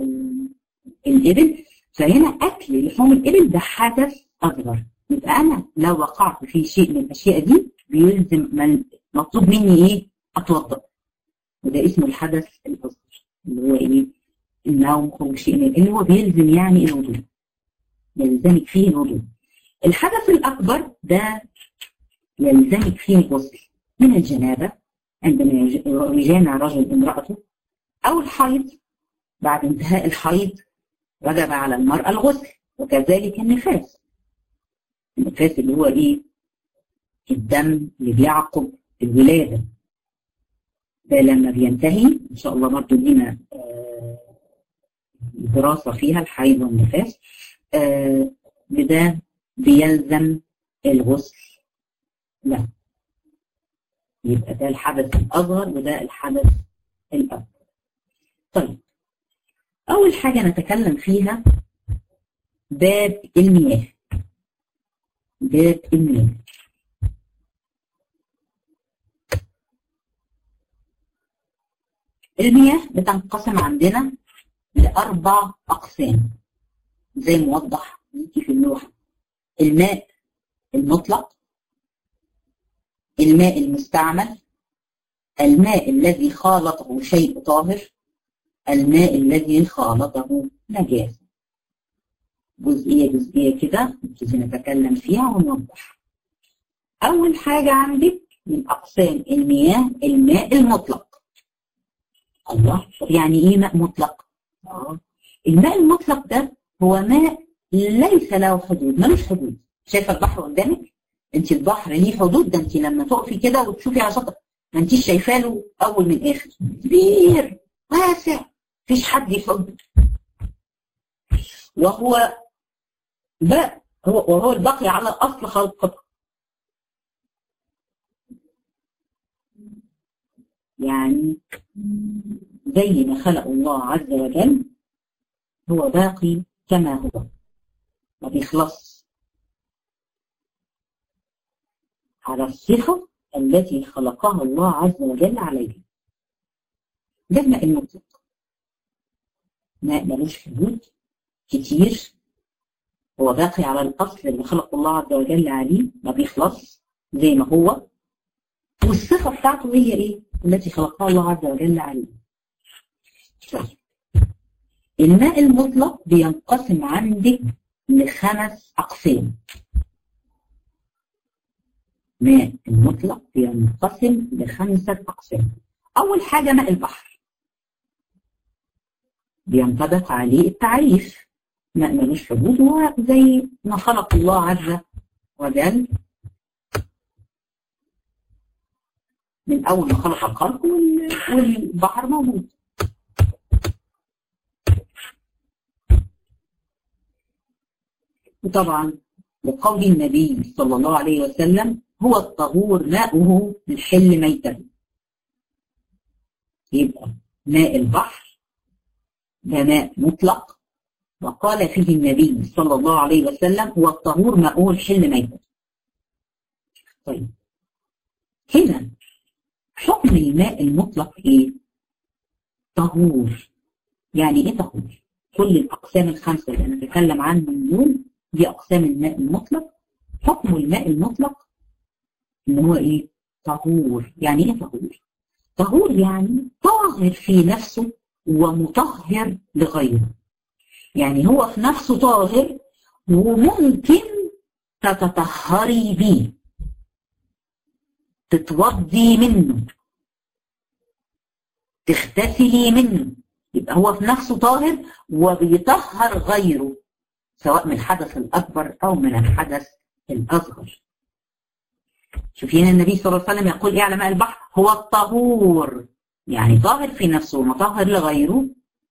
الإبل فهنا أكل لحوم الإبل ده حدث أصغر يبقى أنا لو وقعت في شيء من الأشياء دي بيلزم من مطلوب مني إيه؟ أتوضأ وده اسمه الحدث الأصغر اللي هو إيه؟ النوم خروج شيء من اللي هو بيلزم يعني الوضوء يلزمك فيه الوضوء الحدث الأكبر ده يلزمك فيه الغسل من الجنابة عندما يجامع رجل امرأته أو الحيض بعد انتهاء الحيض وجب على المرأة الغسل وكذلك النفاس النفاس اللي هو ايه الدم اللي بيعقب الولادة ده لما بينتهي ان شاء الله برضه لينا دراسة فيها الحيض والنفاس بده بيلزم الغسل لا يبقى ده الحدث الأصغر وده الحدث الأكبر طيب أول حاجة نتكلم فيها باب المياه باب المياه المياه بتنقسم عندنا لأربع أقسام زي موضح في اللوحة الماء المطلق الماء المستعمل الماء الذي خالطه شيء طاهر الماء الذي خالطه نجاسة جزئية جزئية كده نبتدي نتكلم فيها ونوضح أول حاجة عندك من أقسام المياه الماء المطلق الله يعني إيه ماء مطلق؟ آه. الماء المطلق ده هو ماء ليس له حدود ملوش حدود شايفة البحر قدامك؟ انت البحر ليه حدود ده انت لما تقفي كده وتشوفي على شاطئ ما انتيش شايفاه له اول من اخر كبير واسع مفيش حد يحب وهو بقى هو وهو البقي على اصل خلقته يعني زي ما خلق الله عز وجل هو باقي كما هو ما بيخلص على الصفة التي خلقها الله عز وجل عليه ده الماء المطلق ماء ملوش حدود كتير هو باقي على الأصل اللي خلق الله عز وجل عليه ما بيخلص زي ما هو والصفة بتاعته هي إيه؟ التي خلقها الله عز وجل عليه الماء المطلق بينقسم عندك لخمس أقسام ماء المطلق بينقسم لخمسة أقسام أول حاجة ماء البحر بينطبق عليه التعريف ماء ملوش حدود هو زي ما خلق الله عز وجل من أول ما خلق الخلق والبحر موجود وطبعا وقول النبي صلى الله عليه وسلم هو الطهور ماؤه من حل ميته يبقى ماء البحر ده ماء مطلق وقال فيه النبي صلى الله عليه وسلم هو الطهور ماؤه الحل ميته طيب هنا حكم الماء المطلق ايه طهور يعني ايه طهور كل الاقسام الخمسه اللي انا بتكلم عنهم دول دي اقسام الماء المطلق حكم الماء المطلق ان هو ايه طهور يعني ايه طهور طهور يعني طاهر في نفسه ومطهر لغيره يعني هو في نفسه طاهر وممكن تتطهري بيه تتوضي منه تغتسلي منه يبقى هو في نفسه طاهر وبيطهر غيره سواء من الحدث الأكبر أو من الحدث الأصغر شوفين النبي صلى الله عليه وسلم يقول إيه على ماء البحر هو الطهور يعني طاهر في نفسه ومطهر لغيره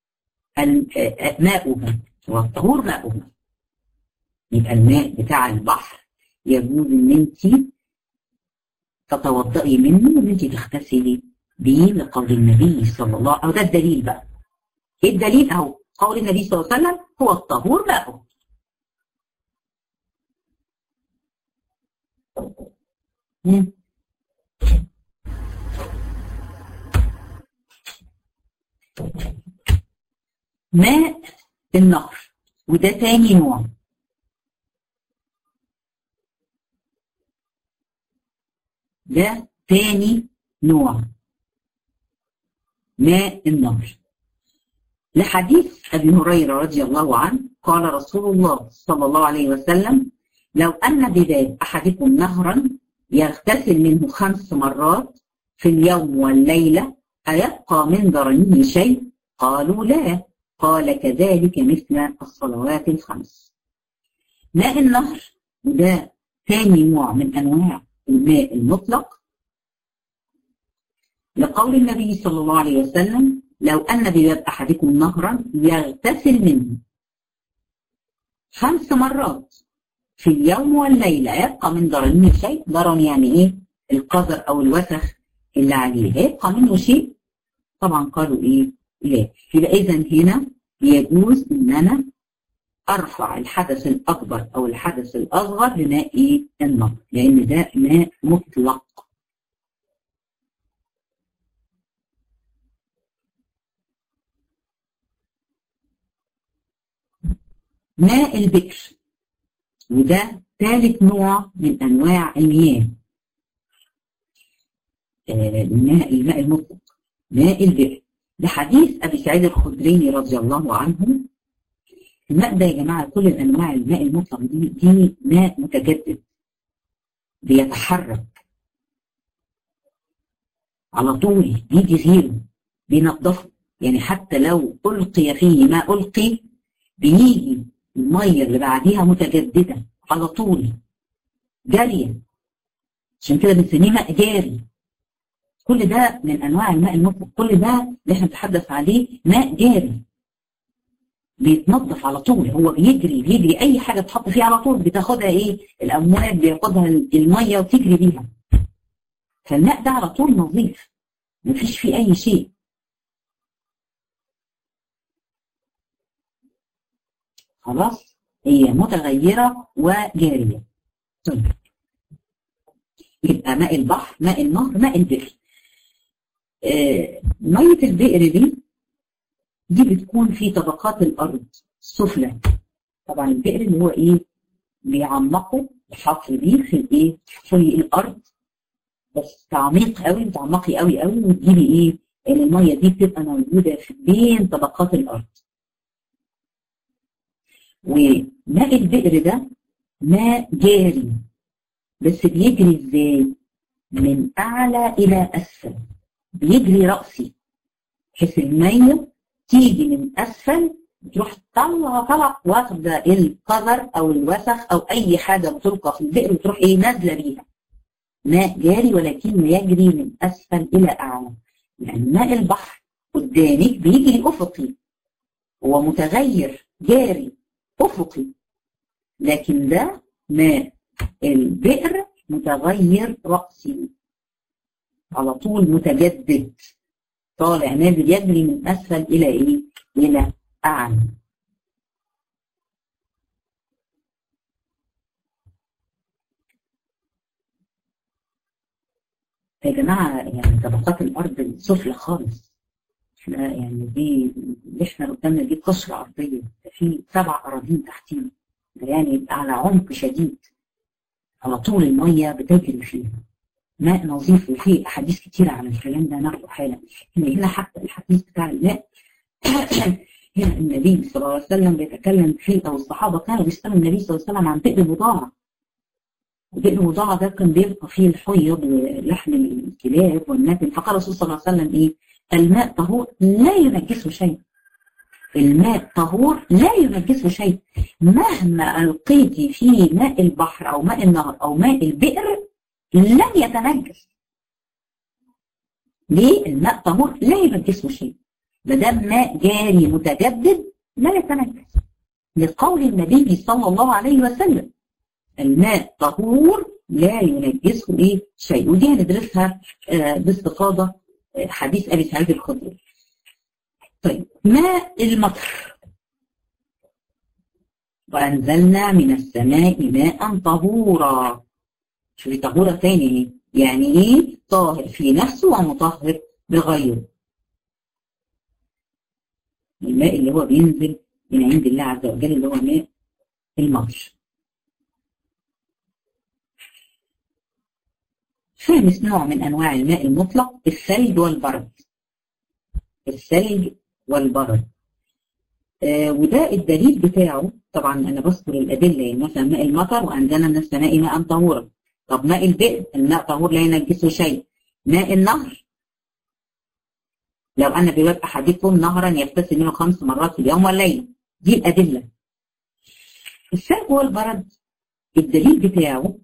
ماؤه هو الطهور ماؤه يبقى الماء بتاع البحر يجوز ان انت تتوضئي منه وان انت تغتسلي به لقول النبي صلى الله عليه وسلم ده الدليل بقى ايه الدليل اهو قول النبي صلى الله عليه وسلم هو الطهور ماؤه ماء النهر وده تاني نوع ده تاني نوع ماء النهر لحديث أبي هريرة رضي الله عنه قال رسول الله صلى الله عليه وسلم لو أن بباب أحدكم نهرا يغتسل منه خمس مرات في اليوم والليلة أيبقى من ضرنه شيء؟ قالوا لا قال كذلك مثل الصلوات الخمس ماء النهر وده ثاني نوع من أنواع الماء المطلق لقول النبي صلى الله عليه وسلم لو أن بباب أحدكم نهرا يغتسل منه خمس مرات في اليوم والليلة يبقى من ضرنه شيء ضرن يعني إيه القذر أو الوسخ اللي عليه يبقى منه شيء طبعا قالوا إيه لا يبقى إذا هنا يجوز إن أنا أرفع الحدث الأكبر أو الحدث الأصغر لماء إيه النهر لأن ده ماء مطلق ماء البكر وده ثالث نوع من انواع المياه الماء الماء المطلق ماء البئر لحديث ابي سعيد الخدري رضي الله عنه الماء ده يا جماعه كل الانواع الماء المطلق دي دي ماء متجدد بيتحرك على طول يجي غيره بينضفه يعني حتى لو القي فيه ما القي بيجي الميه اللي بعديها متجدده على طول جاريه عشان كده بنسميه ماء جاري كل ده من انواع الماء المطلق كل ده اللي احنا بنتحدث عليه ماء جاري بيتنظف على طول هو بيجري بيجري اي حاجه تحط فيه على طول بتاخدها ايه الامواج بياخدها الميه وتجري بيها فالماء ده على طول نظيف مفيش فيه اي شيء خلاص هي متغيره وجاريه طيب يبقى ماء البحر ماء النهر ماء البئر آه ميه البئر دي دي بتكون في طبقات الارض السفلى طبعا البئر اللي هو ايه بيعمقوا الحفر دي في الايه في الارض بس تعميق قوي بتعمقي قوي قوي وتجيبي ايه الميه دي بتبقى موجوده في بين طبقات الارض وماء البئر ده ماء جاري بس بيجري ازاي من اعلى الى اسفل بيجري راسي بحيث الميه تيجي من اسفل تروح طلع طلع واخده القذر او الوسخ او اي حاجه بتلقى في البئر وتروح ايه نازله بيها ماء جاري ولكن يجري من اسفل الى اعلى يعني ماء البحر قدامك بيجري افقي هو متغير جاري افقي لكن ده ماء البئر متغير راسي على طول متجدد طالع نازل يجري من اسفل الى ايه؟ الى اعلى. يا جماعه يعني طبقات الارض السفلى خالص. احنا يعني دي اللي احنا قدامنا دي قشره ارضيه في سبع اراضين تحتينا يعني على عمق شديد على طول الميه بتجري فيها. ماء نظيف وفيه احاديث كتيره عن الكلام ده ناخده حالا هنا حتى الحديث بتاع الماء هنا النبي صلى الله عليه وسلم بيتكلم فيه او الصحابه كانوا بيسالوا النبي صلى الله عليه وسلم عن بئر البضاعه بئر البضاعه ده كان بيبقى فيه الحيض ولحم الكلاب والنتن فقال الرسول صلى الله عليه وسلم ايه الماء طهور لا ينجسه شيء الماء طهور لا ينجسه شيء مهما القيتي في ماء البحر او ماء النهر او ماء البئر لن يتنجس ليه الماء طهور لا ينجسه شيء ما دام ماء جاري متجدد لا يتنجس لقول النبي صلى الله عليه وسلم الماء طهور لا ينجسه ايه شيء ودي هندرسها آه باستفاضه آه حديث ابي سعيد الخدري طيب ماء المطر وانزلنا من السماء ماء طهورا شوفي طهورة تاني ايه يعني ايه طاهر في نفسه ومطهر بغيره الماء اللي هو بينزل من عند الله عز وجل اللي هو ماء المطر خامس نوع من انواع الماء المطلق الثلج والبرد الثلج والبرد آه وده الدليل بتاعه طبعا انا بذكر الادله يعني مثلا ماء المطر وانزلنا من السماء ماء طهورا طب ماء البئر الماء طهور لا ينجسه شيء ماء النهر لو أن بواب أحدكم نهرا يغتسل منه خمس مرات في اليوم والليلة دي الأدلة الثلج والبرد الدليل بتاعه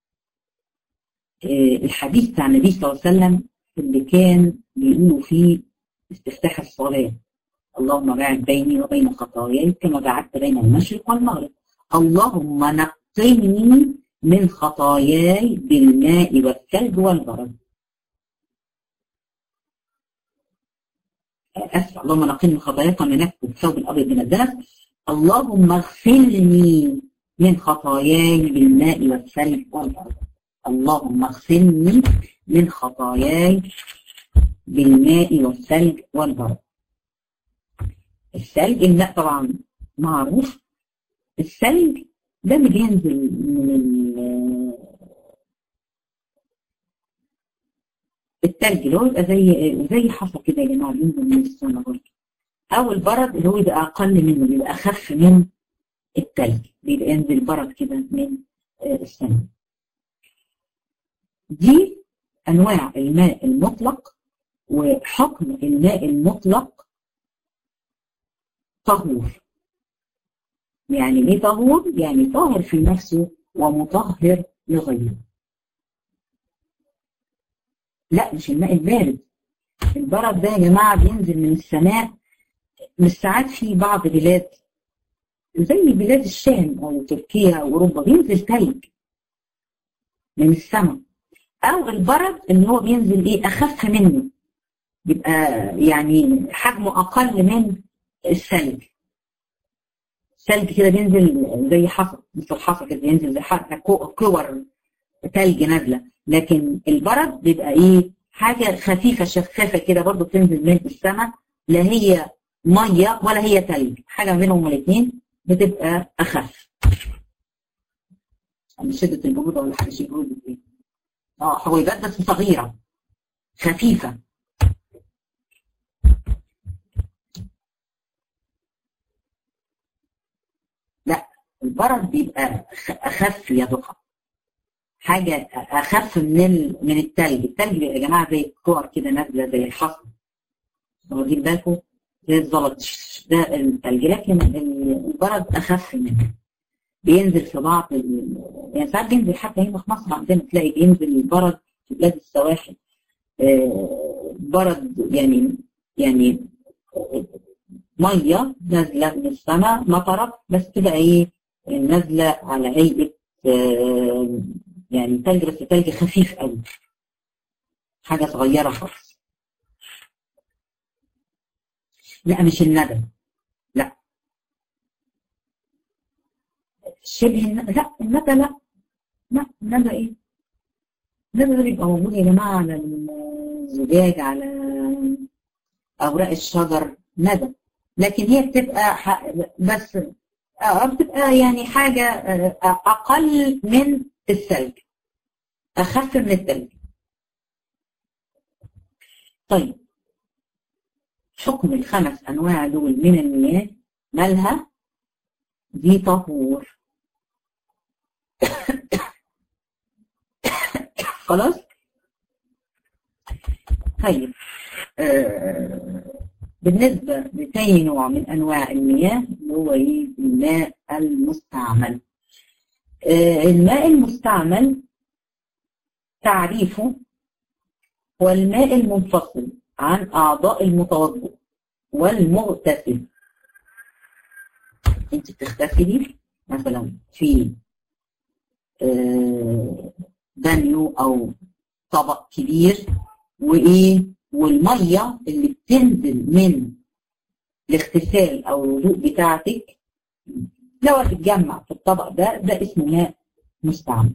الحديث بتاع النبي صلى الله عليه وسلم اللي كان بيقولوا فيه استفتاح الصلاة اللهم باعد بيني وبين خطاياي كما بعدت بين المشرق والمغرب اللهم نقني من خطاياي بالماء والثلج والبرد أسف اللهم نقني من خطاياي كما نكتب الثوب الأبيض من الدنس اللهم اغسلني من خطاياي بالماء والثلج والبرد اللهم اغسلني من خطاياي بالماء والثلج والبرد الثلج الماء طبعا معروف الثلج ده اللي بينزل من التلج اللي هو يبقى زي زي حصى كده يا جماعه بينزل من السماء برضه او البرد اللي هو يبقى اقل منه بيبقى اخف من التلج بيبقى ينزل برد كده من السماء دي انواع الماء المطلق وحكم الماء المطلق طهور يعني ايه طهور؟ يعني طاهر في نفسه ومطهر لغيره. لا مش الماء البارد. البرد ده يا جماعه بينزل من السماء مش ساعات في بعض بلاد زي بلاد الشام او تركيا او اوروبا بينزل ثلج من السماء او البرد اللي هو بينزل ايه اخف منه بيبقى يعني حجمه اقل من الثلج الثلج كده بينزل زي حصى مثل الحصى كده بينزل زي كور ثلج نازله لكن البرد بيبقى ايه حاجه خفيفه شفافه كده برضو بتنزل من السماء لا هي ميه ولا هي ثلج حاجه ما بينهم الاثنين بتبقى اخف من شده البروده ولا حاجه شيء بروده ايه اه حبيبات بس صغيره خفيفه لا البرد بيبقى اخف يا ضحى حاجه اخف من ال... من التلج التلج يا جماعه زي الكور كده نازله زي الحصى واخدين بالكم زي الزلط ده التلج لكن البرد اخف منه بينزل في بعض ال... يعني ساعات بينزل حتى هنا في مصر عندنا تلاقي بينزل البرد في بلاد السواحل آه برد يعني يعني ميه نازله من السماء مطره بس تبقى ايه نازله على هيئه آه يعني تلج بس تلج خفيف قوي حاجه صغيره خالص لا مش الندى لا شبه الندى لا الندى لا لا الندى ايه الندى ده بيبقى موجود يا جماعه على الزجاج على اوراق الشجر ندى لكن هي بتبقى بس اه بتبقى يعني حاجه اقل من الثلج اخف من الثلج طيب حكم الخمس انواع دول من المياه مالها دي طهور خلاص طيب آه بالنسبة لتاني نوع من أنواع المياه اللي هو إيه الماء المستعمل آه الماء المستعمل تعريفه هو الماء المنفصل عن أعضاء المتوضئ والمغتسل أنت بتغتسلي مثلا في آه بانيو أو طبق كبير وإيه والميه اللي بتنزل من الاغتسال او الوضوء بتاعتك لو هتتجمع في الطبق ده ده اسمه ماء مستعمل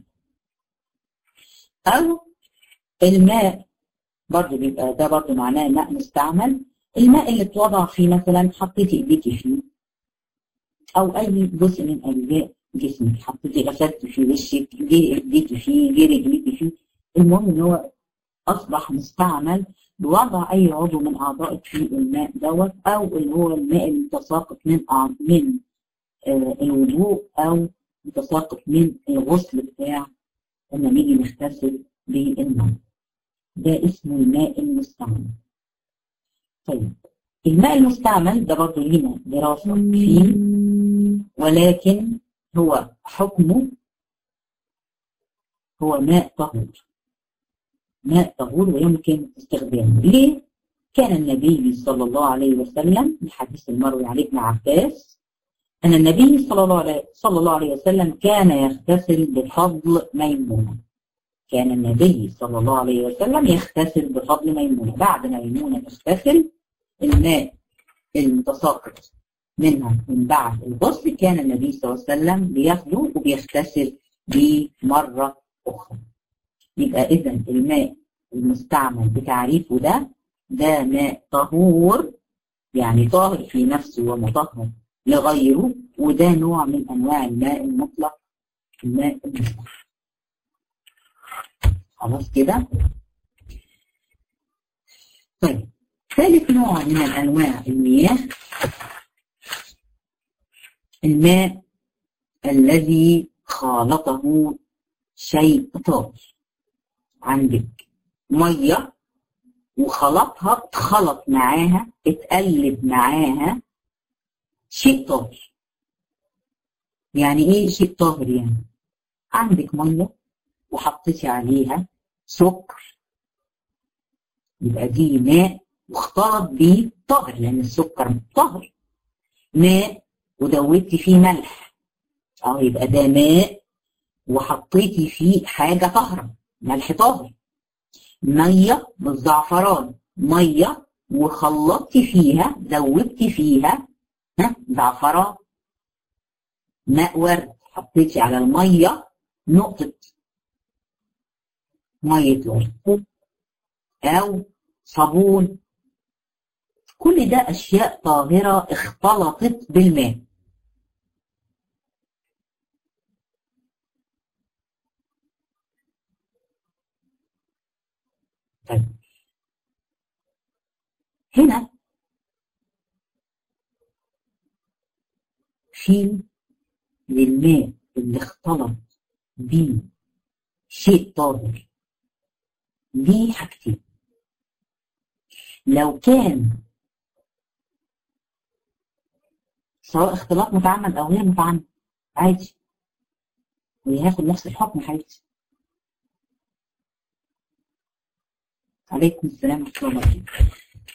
او الماء برضه بيبقى ده برضه معناه ماء مستعمل الماء اللي اتوضع فيه مثلا حطيتي ايديكي فيه او اي جزء من اجزاء جسمك حطيتي غسلتي فيه وشك جري ايديكي فيه جري رجليكي فيه المهم ان هو اصبح مستعمل بوضع اي عضو من اعضائك في الماء دوت او اللي هو الماء المتساقط من من آه الوضوء او متساقط من الغسل بتاع لما نيجي نغتسل بالماء ده اسمه الماء المستعمل طيب الماء المستعمل ده برضه لينا دراسة فيه ولكن هو حكمه هو ماء طهور ماء طهور ويمكن استخدامه ليه؟ كان النبي صلى الله عليه وسلم الحديث المروي عن ابن عباس أن النبي صلى الله عليه صلى الله عليه وسلم كان يغتسل بفضل ميمونة كان النبي صلى الله عليه وسلم يغتسل بفضل ميمونة بعد ما ميمونة تغتسل الماء المتساقط منها من بعد الغسل كان النبي صلى الله عليه وسلم بياخده وبيغتسل به مرة أخرى يبقى إذا الماء المستعمل بتعريفه ده ده ماء طهور يعني طاهر في نفسه ومطهر لغيره وده نوع من أنواع الماء المطلق الماء المستعمل خلاص كده طيب ثالث نوع من الأنواع المياه الماء الذي خالطه شيء طاهر عندك ميه وخلطها اتخلط معاها اتقلب معاها شيء طاهر يعني ايه شيء طاهر يعني عندك ميه وحطيتي عليها سكر يبقى دي ماء واختلط بيه طاهر لان السكر طاهر ماء ودوبتي فيه ملح اه يبقى ده ماء وحطيتي فيه حاجة طاهرة ملح طاهر مية بالزعفران مية وخلطتي فيها دوبتي فيها ها زعفران ماء ورد حطيتي على المية نقطة مية ورد أو صابون كل ده أشياء طاهرة اختلطت بالماء طيب هنا في للماء اللي اختلط بيه شيء طاهر ليه حاجتين لو كان سواء اختلاط متعمد او غير متعمد عادي وهياخد نفس الحكم حبيبتي عليكم السلام ورحمه الله وبركاته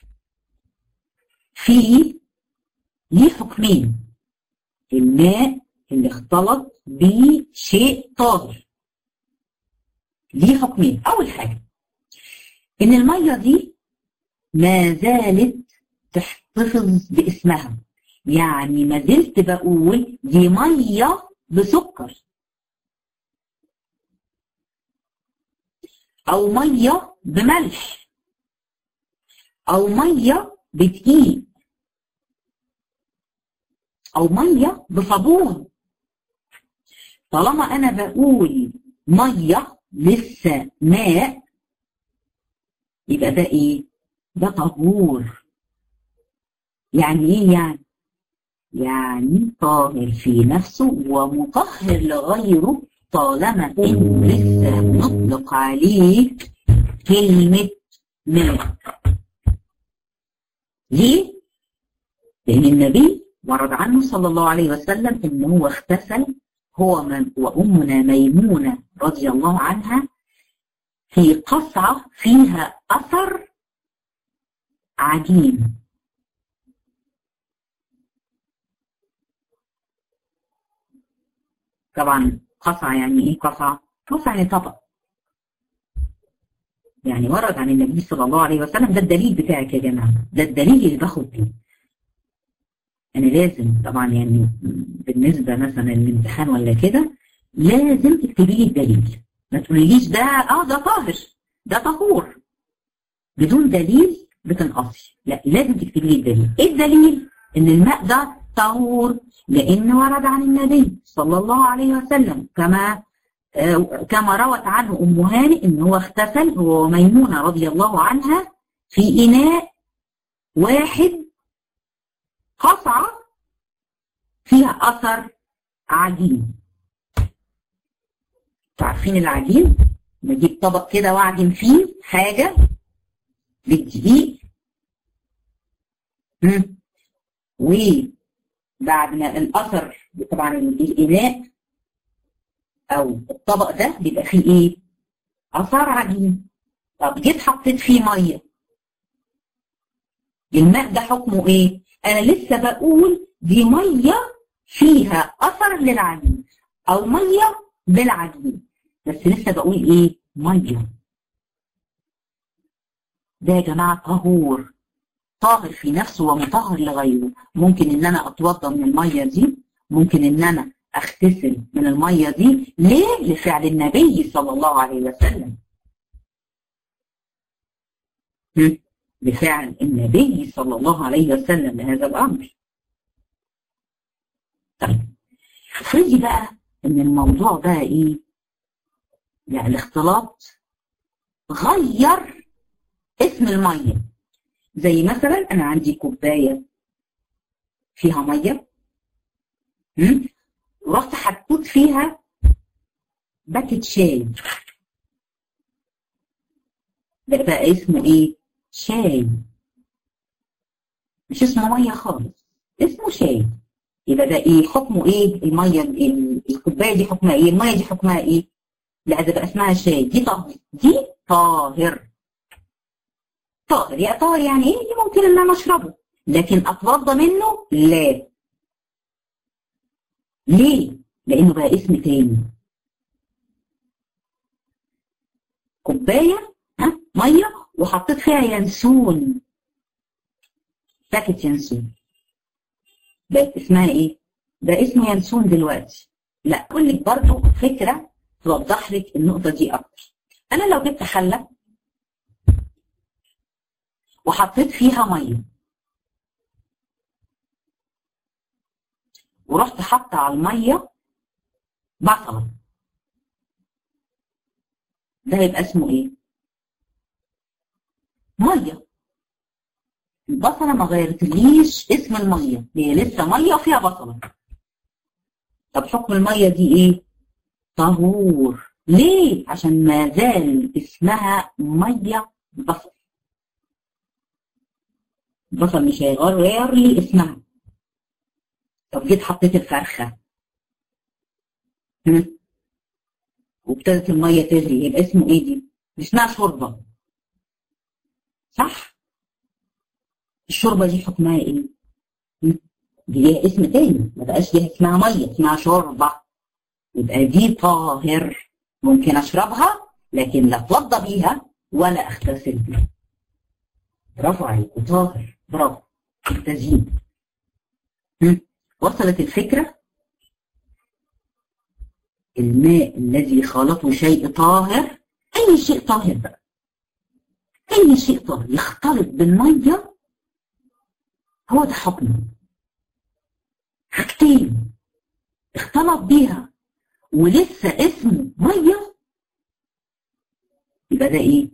في ليه حكمين الماء اللي اختلط بشيء طاهر ليه حكمين اول حاجه ان الميه دي ما زالت تحتفظ باسمها يعني ما زلت بقول دي ميه بسكر او ميه بملح او ميه بدقيق او ميه بصابون طالما انا بقول ميه لسه ماء يبقى ده ايه ده طهور يعني ايه يعني يعني طاهر في نفسه ومطهر لغيره طالما ان لسه نطلق عليه كلمة ماء ليه؟ لأن النبي ورد عنه صلى الله عليه وسلم إن هو اغتسل هو من وأمنا ميمونة رضي الله عنها في قصعة فيها أثر عجين طبعا قصعة يعني ايه قصعة؟ قصعة يعني طبق يعني ورد عن النبي صلى الله عليه وسلم ده الدليل بتاعك يا جماعة ده الدليل اللي باخد بيه أنا لازم طبعا يعني بالنسبة مثلا للامتحان ولا كده لازم تكتبي لي الدليل ما تقوليليش ده اه ده طاهر ده طهور بدون دليل بتنقصي لا لازم تكتبي لي الدليل ايه الدليل ان الماء ده طهور لان ورد عن النبي صلى الله عليه وسلم كما آه كما روت عنه ام هانئ ان هو اغتسل هو وميمونه رضي الله عنها في اناء واحد قصعه فيها اثر عجين عارفين العجين بجيب طبق كده واعجن فيه حاجه بالدقيق وبعد ما الاثر طبعا الاناء او الطبق ده بيبقى فيه ايه اثر عجين طب جيت حطيت فيه ميه الماء ده حكمه ايه انا لسه بقول دي ميه فيها اثر للعجين او ميه بالعجين بس لسه بقول ايه ميه ده يا جماعه طهور طاهر في نفسه ومطهر لغيره ممكن ان انا اتوضى من الميه دي ممكن ان انا اغتسل من الميه دي ليه لفعل النبي صلى الله عليه وسلم بفعل النبي صلى الله عليه وسلم لهذا الامر طيب افرضي بقى ان الموضوع بقى ايه يعني الاختلاط غير اسم الميه زي مثلا انا عندي كوبايه فيها ميه ورحت حطيت فيها باكت شاي ده بقى اسمه ايه شاي مش اسمه ميه خالص اسمه شاي يبقى ده ايه حكمه ايه الميه الكوبايه دي حكمها ايه الميه دي حكمها ايه لا ده بقى اسمها شاي دي طاهر دي طاهر طاهر يا طاهر يعني ايه ممكن ان انا اشربه لكن اتوضى منه لا ليه؟ لأنه بقى اسم تاني كوباية ها مية وحطيت فيها ينسون باكت ينسون بقت اسمها ايه؟ ده اسمه ينسون دلوقتي لا اقول لك برضه فكره توضح لك النقطه دي اكتر انا لو جبت حله وحطيت فيها ميه ورحت حاطه على الميه بصله ده هيبقى اسمه ايه؟ ميه البصله ما غيرتليش اسم الميه هي لسه ميه وفيها بصله طب حكم الميه دي ايه؟ طهور ليه؟ عشان ما زال اسمها ميه بصل البصل مش هيغير لي اسمها طب جيت حطيت الفرخه وابتدت الميه تغلي يبقى اسمه ايه دي؟ اسمها شوربه صح؟ الشوربه دي حكمها ايه؟ دي ليها اسم تاني ما بقاش ليها اسمها ميه اسمها شوربه يبقى دي طاهر ممكن اشربها لكن لا اتوضى بيها ولا اغتسل بيها برافو عليكم طاهر برافو التزيين وصلت الفكره الماء الذي خلطه شيء طاهر اي شيء طاهر بقى اي شيء طاهر يختلط بالميه هو ده حكمه حاجتين اختلط بيها ولسه اسمه ميه يبقى ده ايه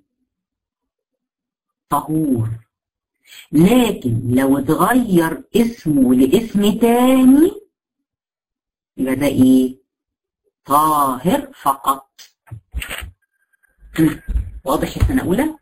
طهور لكن لو اتغير اسمه لاسم تاني يبقى ده ايه طاهر فقط واضح السنه اولى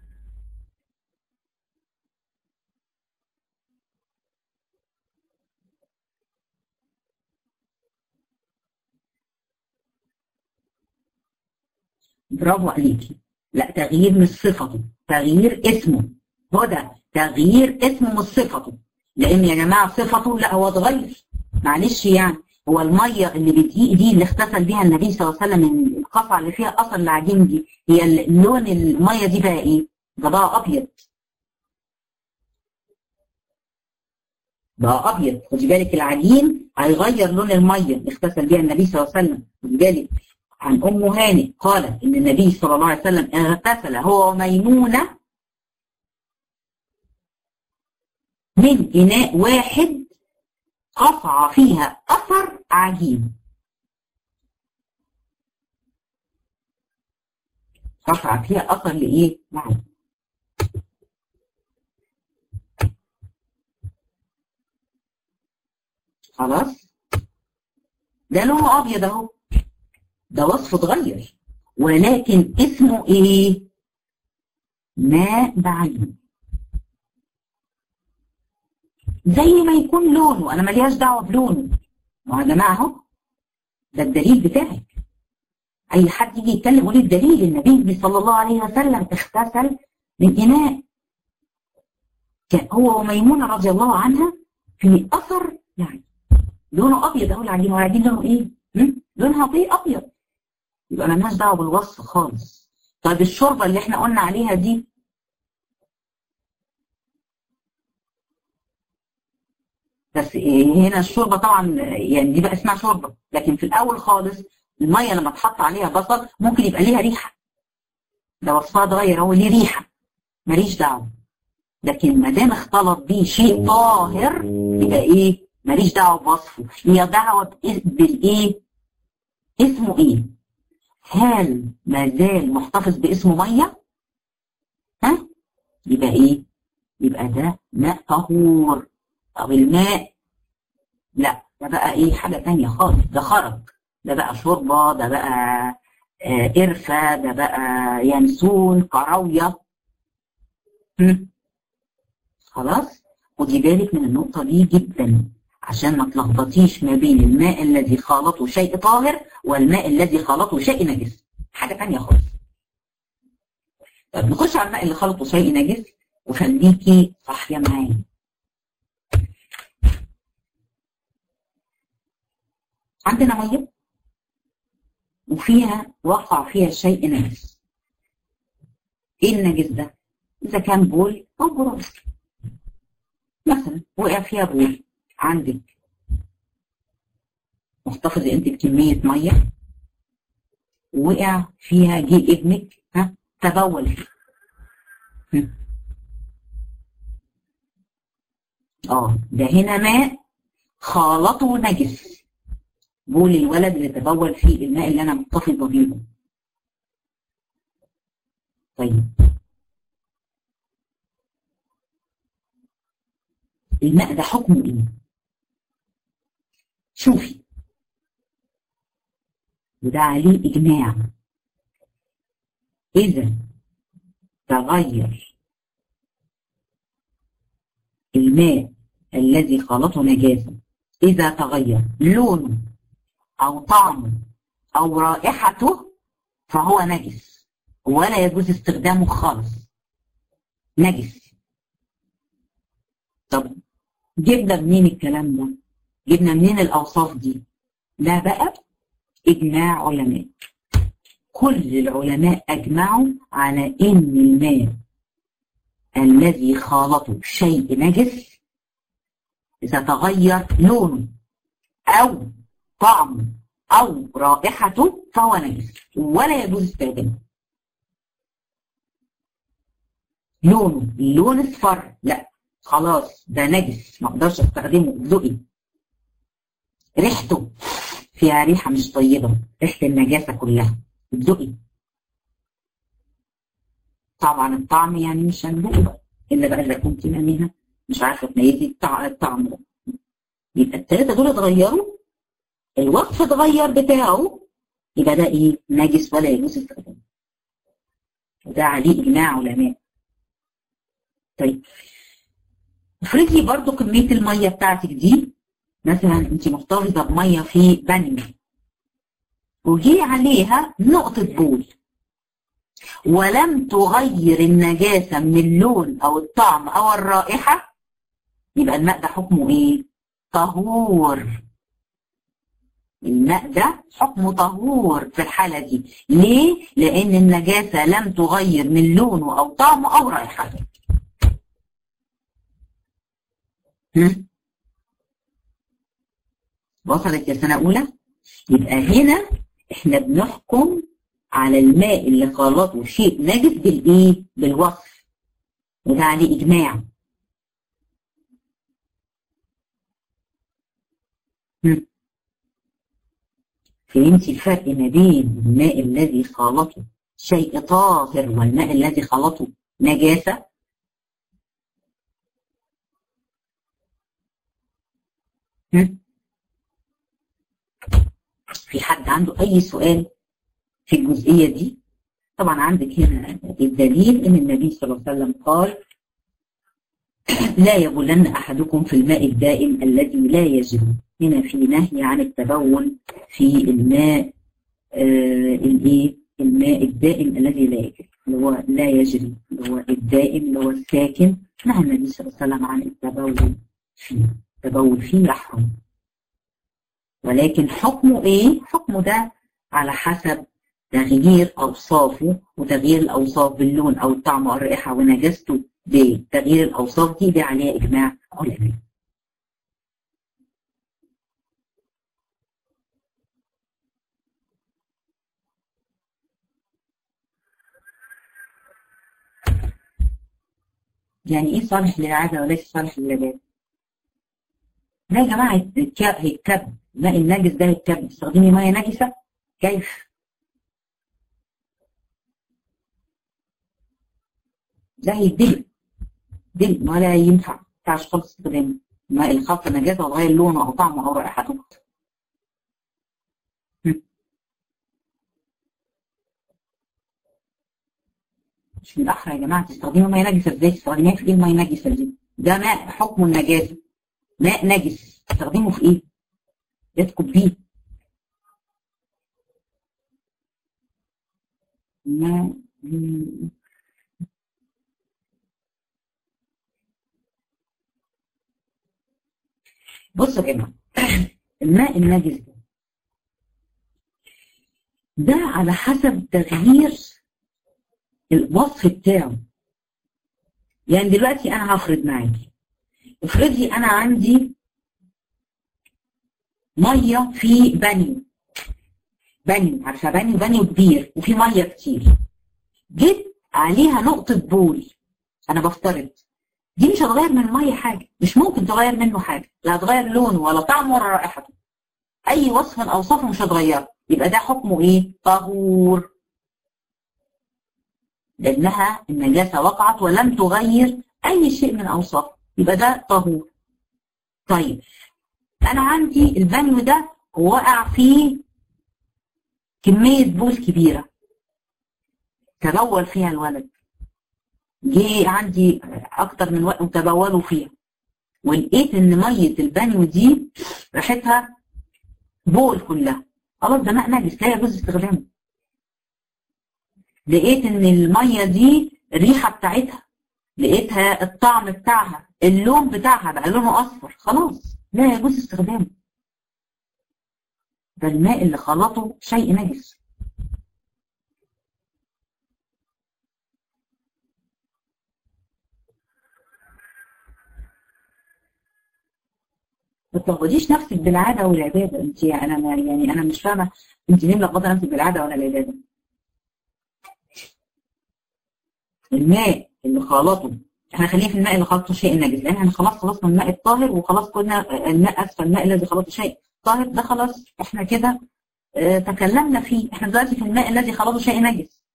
برافو عليكي لا تغيير مش صفته تغيير اسمه هو ده تغيير اسمه مش صفته لان يا جماعه صفته لا هو اتغير معلش يعني هو الميه اللي بتجيء دي اللي اغتسل بيها النبي صلى الله عليه وسلم القطعه اللي فيها اثر العجين دي هي لون الميه دي بقى ايه؟ ده بقى ابيض بقى ابيض خدي بالك العجين هيغير لون الميه اللي اغتسل بيها النبي صلى الله عليه وسلم خدي بالك عن ام هانئ قالت ان النبي صلى الله عليه وسلم اغتسل هو وميمونه من اناء واحد قطع فيها اثر عجين قطع فيها اثر لايه؟ معين خلاص ده لونه ابيض اهو ده وصفه اتغير ولكن اسمه ايه؟ ماء بعين زي ما يكون لونه انا ملياش دعوه بلونه ما يا جماعه اهو ده الدليل بتاعك اي حد يجي يتكلم يقول الدليل النبي صلى الله عليه وسلم اغتسل من اناء كان هو وميمونه رضي الله عنها في اثر يعني لونه ابيض اهو العجين والعجين لونه ايه؟ لونها طي ابيض يبقى مالناش دعوه بالوصف خالص طيب الشوربه اللي احنا قلنا عليها دي بس هنا الشوربه طبعا يعني دي بقى اسمها شوربه لكن في الاول خالص الميه لما تحط عليها بصل ممكن يبقى ليها ريحه ده وصفها اتغير هو ليه ريحه ماليش دعوه لكن ما دام اختلط بيه شيء طاهر يبقى ايه ماليش دعوه بوصفه هي دعوه بالايه اسمه ايه هل ما زال محتفظ باسمه ميه ها يبقى ايه يبقى ده ماء طهور طب الماء لا ده بقى ايه حاجه تانية خالص ده خرج ده بقى شوربه ده بقى آه قرفه ده بقى ينسون كراويه خلاص خدي بالك من النقطه دي جدا عشان ما تلخبطيش ما بين الماء الذي خالطه شيء طاهر والماء الذي خالطه شيء نجس حاجه تانية خالص طب نخش على الماء اللي خلطه شيء نجس وخليكي صاحيه معايا عندنا ميه وفيها وقع فيها شيء نجس ايه النجس ده اذا كان بول او براز مثلا وقع فيها بول عندك محتفظه انت بكميه ميه وقع فيها جه ابنك ها تبول فيه اه ده هنا ماء خالطه نجس بول الولد اللي تبول فيه الماء اللي انا محتفظه بيه طيب الماء ده حكمه ايه شوفي وده عليه اجماع اذا تغير الماء الذي خلطه نجاسه اذا تغير لونه او طعمه او رائحته فهو نجس ولا يجوز استخدامه خالص نجس طب جبنا منين الكلام ده جبنا منين الاوصاف دي لا بقى اجماع علماء كل العلماء اجمعوا على ان الماء الذي خالطه شيء نجس اذا تغير لونه او طعمه او رائحته فهو نجس ولا يجوز استخدامه لونه اللون اصفر لا خلاص ده نجس ما اقدرش استخدمه ذوقي ريحته فيها ريحه مش طيبه ريحه النجاسه كلها ذوقي طبعا الطعم يعني مش هندوقه بقى الا بقى اذا كنت منها مش عارفه تميزي الطعم ده يبقى الثلاثه دول اتغيروا الوصف اتغير بتاعه يبقى ده ايه نجس ولا يجوز استخدامه وده عليه اجماع علماء طيب افرضي برضو كميه الميه بتاعتك دي مثلا انت محتفظه بميه في بانيو وجي عليها نقطه بول ولم تغير النجاسه من اللون او الطعم او الرائحه يبقى الماء ده حكمه ايه طهور الماء ده حكمه طهور في الحالة دي ليه؟ لأن النجاسة لم تغير من لونه أو طعمه أو رائحته وصلت يا سنة أولى؟ يبقى هنا إحنا بنحكم على الماء اللي خلطه شيء نجس بالإيه؟ بالوصف وده عليه إجماع هم. فهمتي الفرق ما بين الماء الذي خلطه شيء طاهر والماء الذي خلطه نجاسة في حد عنده أي سؤال في الجزئية دي طبعا عندك هنا الدليل ان النبي صلى الله عليه وسلم قال لا يبولن احدكم في الماء الدائم الذي لا يجري هنا في نهي عن التبول في الماء آه الايه الماء الدائم الذي لا يجري اللي هو لا يجري اللي هو الدائم اللي هو الساكن نهى النبي صلى الله عليه وسلم عن التبول فيه التبول فيه يحرم ولكن حكمه ايه حكمه ده على حسب تغيير اوصافه وتغيير الاوصاف باللون او الطعم او الرائحه ونجاسته بتغيير الاوصاف دي دي عليها اجماع علماء يعني ايه صالح للعاده وليس صالح للعباده؟ لا يا جماعه هيتكب الماء النجس ده هيتكب تستخدمي ميه نجسه كيف؟ ده هيدلق دلق ولا ينفع ما ينفعش خالص استخدامه الماء الخلط نجاسه وتغير لونه او طعمه او رائحته مش من الأحرى يا جماعة تستخدموا مية نجسة ازاي تستخدميها في ايه المية النجسة دي؟ ده ماء حكم النجاسة ماء نجس تستخدمه في ايه؟ يسكب بيه ماء بصوا يا جماعة الماء النجس ده ده على حسب تغيير الوصف بتاعه يعني دلوقتي انا هفرض معاكي افرضي انا عندي ميه في بانيو بانيو عارفه بانيو بانيو كبير وفي ميه كتير جيت عليها نقطه بول انا بفترض دي مش هتغير من الميه حاجه مش ممكن تغير منه حاجه لا هتغير لونه ولا طعمه ولا رائحته اي وصف من اوصافه مش هتغيره يبقى ده حكمه ايه طهور لانها النجاسه وقعت ولم تغير اي شيء من اوصافه يبقى ده طهور طيب انا عندي البانيو ده وقع فيه كميه بول كبيره تبول فيها الولد جه عندي اكتر من وقت وتبولوا فيها ولقيت ان ميه البانيو دي ريحتها بول كلها خلاص ده ماء نجس لا يجوز استخدامه لقيت ان الميه دي الريحه بتاعتها لقيتها الطعم بتاعها اللون بتاعها بقى لونه اصفر خلاص لا يجوز استخدامه ده الماء اللي خلطه شيء نجس ما تلخبطيش نفسك بالعاده والعباده انت انا ما يعني انا مش فاهمه انت ليه ملخبطه نفسك بالعاده ولا العباده الماء اللي خلطه احنا خلينا في الماء اللي خلطه شيء نجس لان احنا خلاص خلصنا الماء الطاهر وخلاص قلنا الماء اسفل الماء الذي خلطه شيء طاهر ده خلاص احنا كده اه تكلمنا فيه احنا دلوقتي في الماء الذي خلطه شيء نجس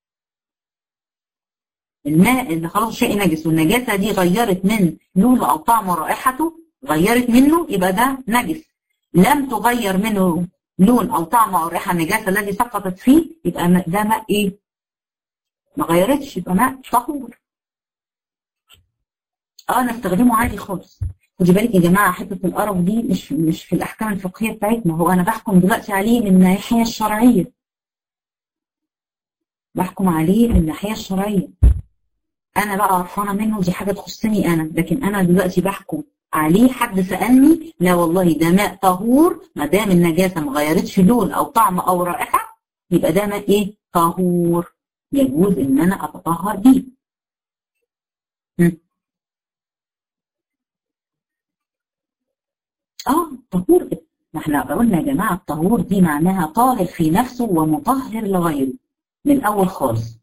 الماء اللي خلطه شيء نجس والنجاسه دي غيرت من لونه او طعمه ورائحته غيرت منه يبقى ده نجس لم تغير منه لون او طعم او ريحه النجاسه الذي سقطت فيه يبقى ده ماء ايه؟ ما غيرتش يبقى ماء طهور. اه نستخدمه عادي خالص. خدي بالك يا جماعه حته القرف دي مش مش في الاحكام الفقهيه بتاعتنا هو انا بحكم دلوقتي عليه من الناحيه الشرعيه. بحكم عليه من الناحيه الشرعيه. انا بقى قرفانه منه دي حاجه تخصني انا لكن انا دلوقتي بحكم عليه حد سألني لا والله ده ماء طهور ما دام النجاسة ما غيرتش لون أو طعم أو رائحة يبقى ده ماء إيه؟ طهور يجوز إن أنا أتطهر بيه. آه طهور ما احنا قلنا يا جماعة الطهور دي معناها طاهر في نفسه ومطهر لغيره من الأول خالص.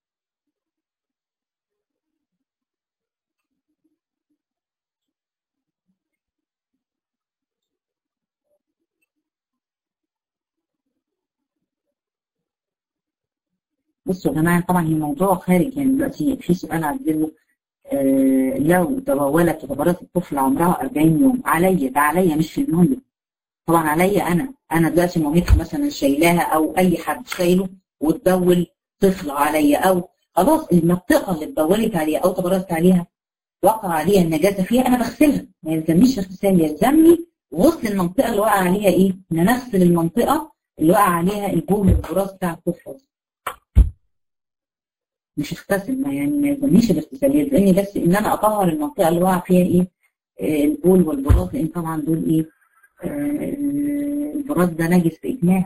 بصوا يا جماعه طبعا الموضوع خارج يعني دلوقتي في سؤال عدله آه لو تبولت وتبرزت الطفل عمرها 40 يوم عليا ده عليا مش في المهم طبعا عليا انا انا دلوقتي مامتها مثلا شايلاها او اي حد شايله وتبول طفل عليا او خلاص المنطقه اللي اتبولت عليها او تبرزت عليها وقع عليها النجاسه فيها انا بغسلها ما يلزمنيش اغسال يلزمني غسل المنطقه اللي وقع عليها ايه؟ ان انا اغسل المنطقه اللي وقع عليها البول والبراز بتاع الطفل مش اغتسل ما يعني ما يلزمنيش الاغتسال يلزمني بس ان انا اطهر المنطقه اللي وقع فيها ايه آه البول والبراز لان طبعا دول ايه آه البراز ده نجس باجماع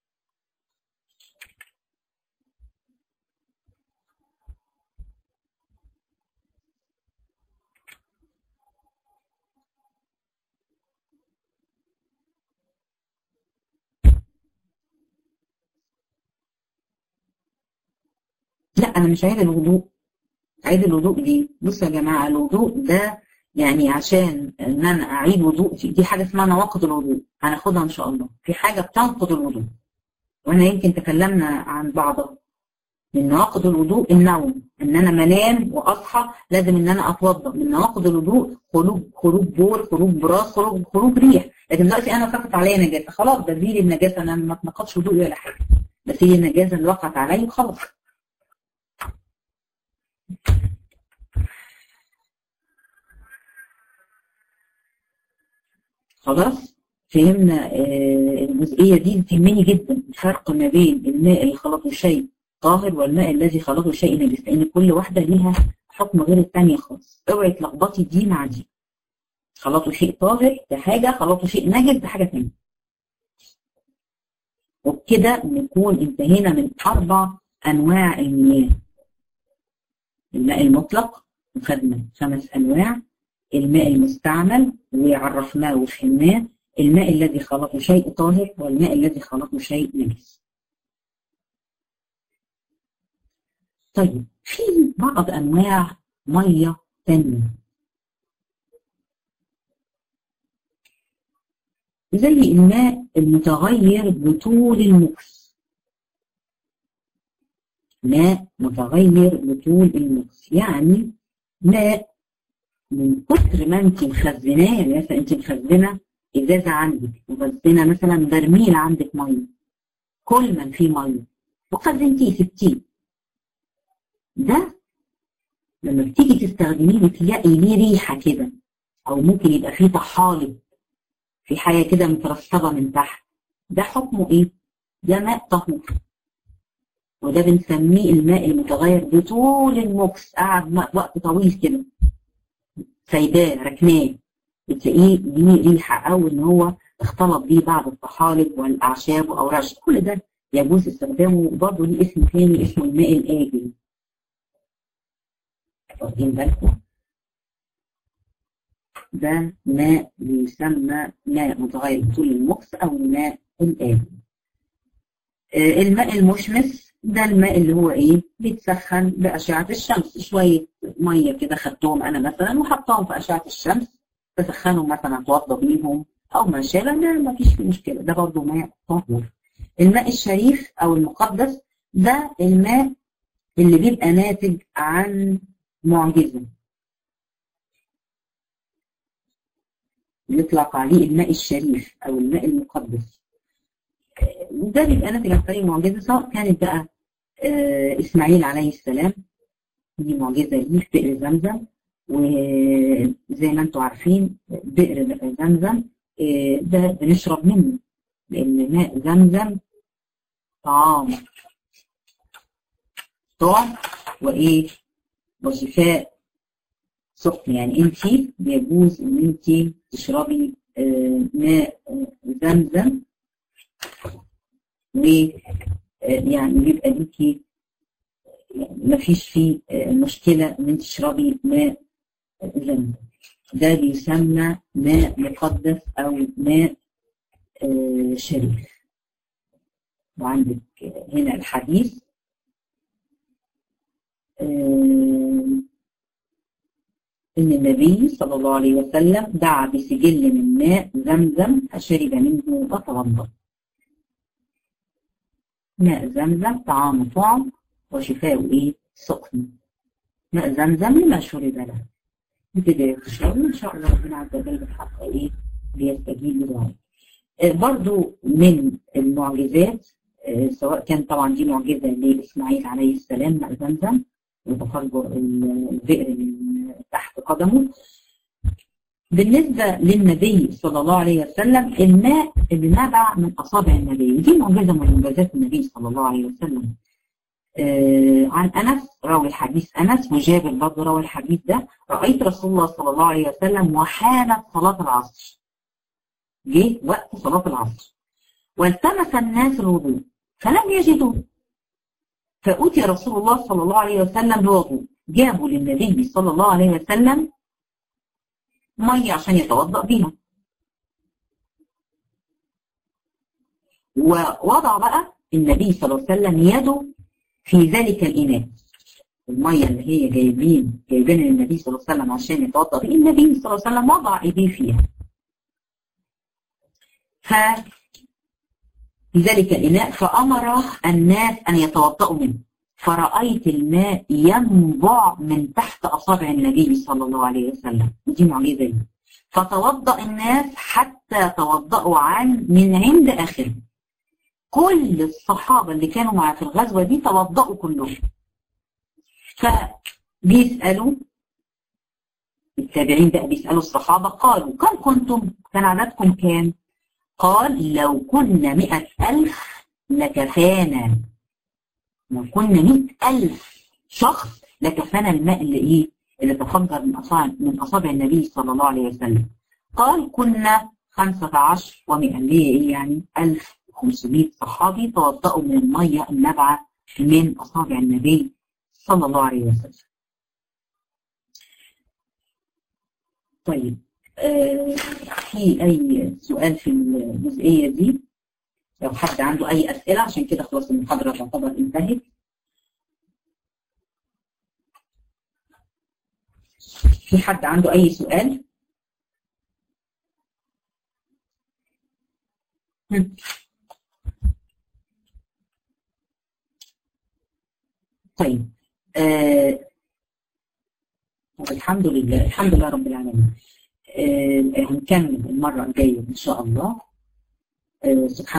لا انا مش عايز الوضوء عايز الوضوء ليه بصوا يا جماعه الوضوء ده يعني عشان ان انا اعيد وضوء دي حاجه اسمها نواقض الوضوء هناخدها ان شاء الله في حاجه بتنقض الوضوء وانا يمكن تكلمنا عن بعضها من نواقض الوضوء النوم ان انا منام واصحى لازم ان انا اتوضا من نواقض الوضوء خروج خروج بول خروج براس خروج خروج ريح لكن دلوقتي انا سقط عليا نجاسه خلاص بزيل النجاسه انا ما اتنقضش وضوئي ولا حاجه بس هي النجاسه اللي وقعت عليا وخلاص خلاص فهمنا آه الجزئية دي تهمني جدا الفرق ما بين الماء اللي خلطه شيء طاهر والماء الذي خلطه شيء نجس لأن كل واحدة ليها حكم غير الثانية خالص اوعي تلخبطي دي مع دي خلطوا شيء طاهر ده حاجة خلطوا شيء نجس ده حاجة ثانية وبكده نكون انتهينا من أربع أنواع المياه الماء المطلق وخدنا خمس أنواع الماء المستعمل وعرفناه وفهمناه الماء الذي خلطه شيء طاهر والماء الذي خلطه شيء نجس طيب في بعض أنواع مية تانية زي الماء المتغير بطول المكس ماء متغير بطول المكس يعني ماء من كتر ما انت مخزناه يعني مثلا انت مخزنه ازازه عندك مخزنه مثلا برميل عندك ميه كل من فيه ميه وخزنتيه سبتيه ده لما بتيجي تستخدميه بتلاقي ليه ريحه كده او ممكن يبقى فيه طحالب في حاجه كده مترسبه من تحت ده حكمه ايه؟ ده ماء طهور وده بنسميه الماء المتغير بطول المكس قعد وقت طويل كده سايباه ركناه بتلاقيه ليه ريحه او ان هو اختلط بيه بعض الطحالب والاعشاب واوراق كل ده يجوز استخدامه برضه ليه اسم ثاني اسمه الماء الاجل واخدين بالكم ده ماء بيسمى ماء متغير بطول المكس او الماء الاجل آه الماء المشمس ده الماء اللي هو ايه بيتسخن باشعه الشمس شويه ميه كده خدتهم انا مثلا وحطهم في اشعه الشمس بسخنهم مثلا اتوضى بيهم او ما شابه ده ما فيش فيه مشكله ده برضه ماء طهور الماء الشريف او المقدس ده الماء اللي بيبقى ناتج عن معجزه يطلق عليه الماء الشريف او الماء المقدس ده بيبقى ناتج عن طريق معجزه سواء كانت بقى آه اسماعيل عليه السلام دي معجزه ليه في بئر زمزم وزي ما انتم عارفين بئر زمزم آه ده بنشرب منه لان ماء زمزم طعام طعم وايه وشفاء سخن يعني انت يجوز ان انت تشربي آه ماء زمزم و يعني بيبقى ليكي ما فيش فيه مشكلة ان انت تشربي ماء زمزم ده بيسمى ماء مقدس او ماء شريف وعندك هنا الحديث إن النبي صلى الله عليه وسلم دعا بسجل من ماء زمزم فشرب منه وتوضأ ماء زمزم طعام طعم وشفاء ايه سقم ماء زمزم لما شرب له بكده يخشون ان شاء الله ربنا عز وجل بحق ايه بيستجيب لدعائه برضو من المعجزات سواء كان طبعا دي معجزه لاسماعيل عليه السلام ماء زمزم وتخرج البئر من تحت قدمه بالنسبة للنبي صلى الله عليه وسلم الماء اللي نبع من أصابع النبي ودي معجزة من معجزات النبي صلى الله عليه وسلم آه عن أنس راوي الحديث أنس وجابر برضه راوي الحديث ده رأيت رسول الله صلى الله عليه وسلم وحانت صلاة العصر جه وقت صلاة العصر والتمس الناس الوضوء فلم يجدوا فأتي رسول الله صلى الله عليه وسلم بوضوء جابوا للنبي صلى الله عليه وسلم مية عشان يتوضأ بيها ووضع بقى النبي صلى الله عليه وسلم يده في ذلك الإناء المية اللي هي جايبين جايبين للنبي صلى الله عليه وسلم عشان يتوضأ بيه النبي صلى الله عليه وسلم وضع إيديه فيها ف في ذلك الإناء فأمر الناس أن يتوضأوا منه فرأيت الماء ينبع من تحت أصابع النبي صلى الله عليه وسلم دي معجزة دي فتوضأ الناس حتى توضأوا عن من عند آخرهم كل الصحابة اللي كانوا معاه في الغزوة دي توضأوا كلهم فبيسألوا التابعين بقى بيسألوا الصحابة قالوا كم كنتم كان عددكم كام قال لو كنا مئة ألف لكفانا لو كنا مئة ألف شخص لكفانا الماء اللي إيه اللي تفجر من أصابع من أصابع النبي صلى الله عليه وسلم قال كنا خمسة عشر ومئة اللي هي إيه يعني ألف 500 صحابي توضأوا من المية النابعة من أصابع النبي صلى الله عليه وسلم طيب آه في أي سؤال في الجزئية دي لو حد عنده أي أسئلة عشان كده خلاص المحاضرة تعتبر انتهت في حد عنده أي سؤال؟ طيب آه الحمد لله الحمد لله رب العالمين آه هنكمل المرة الجاية إن شاء الله آه سبحان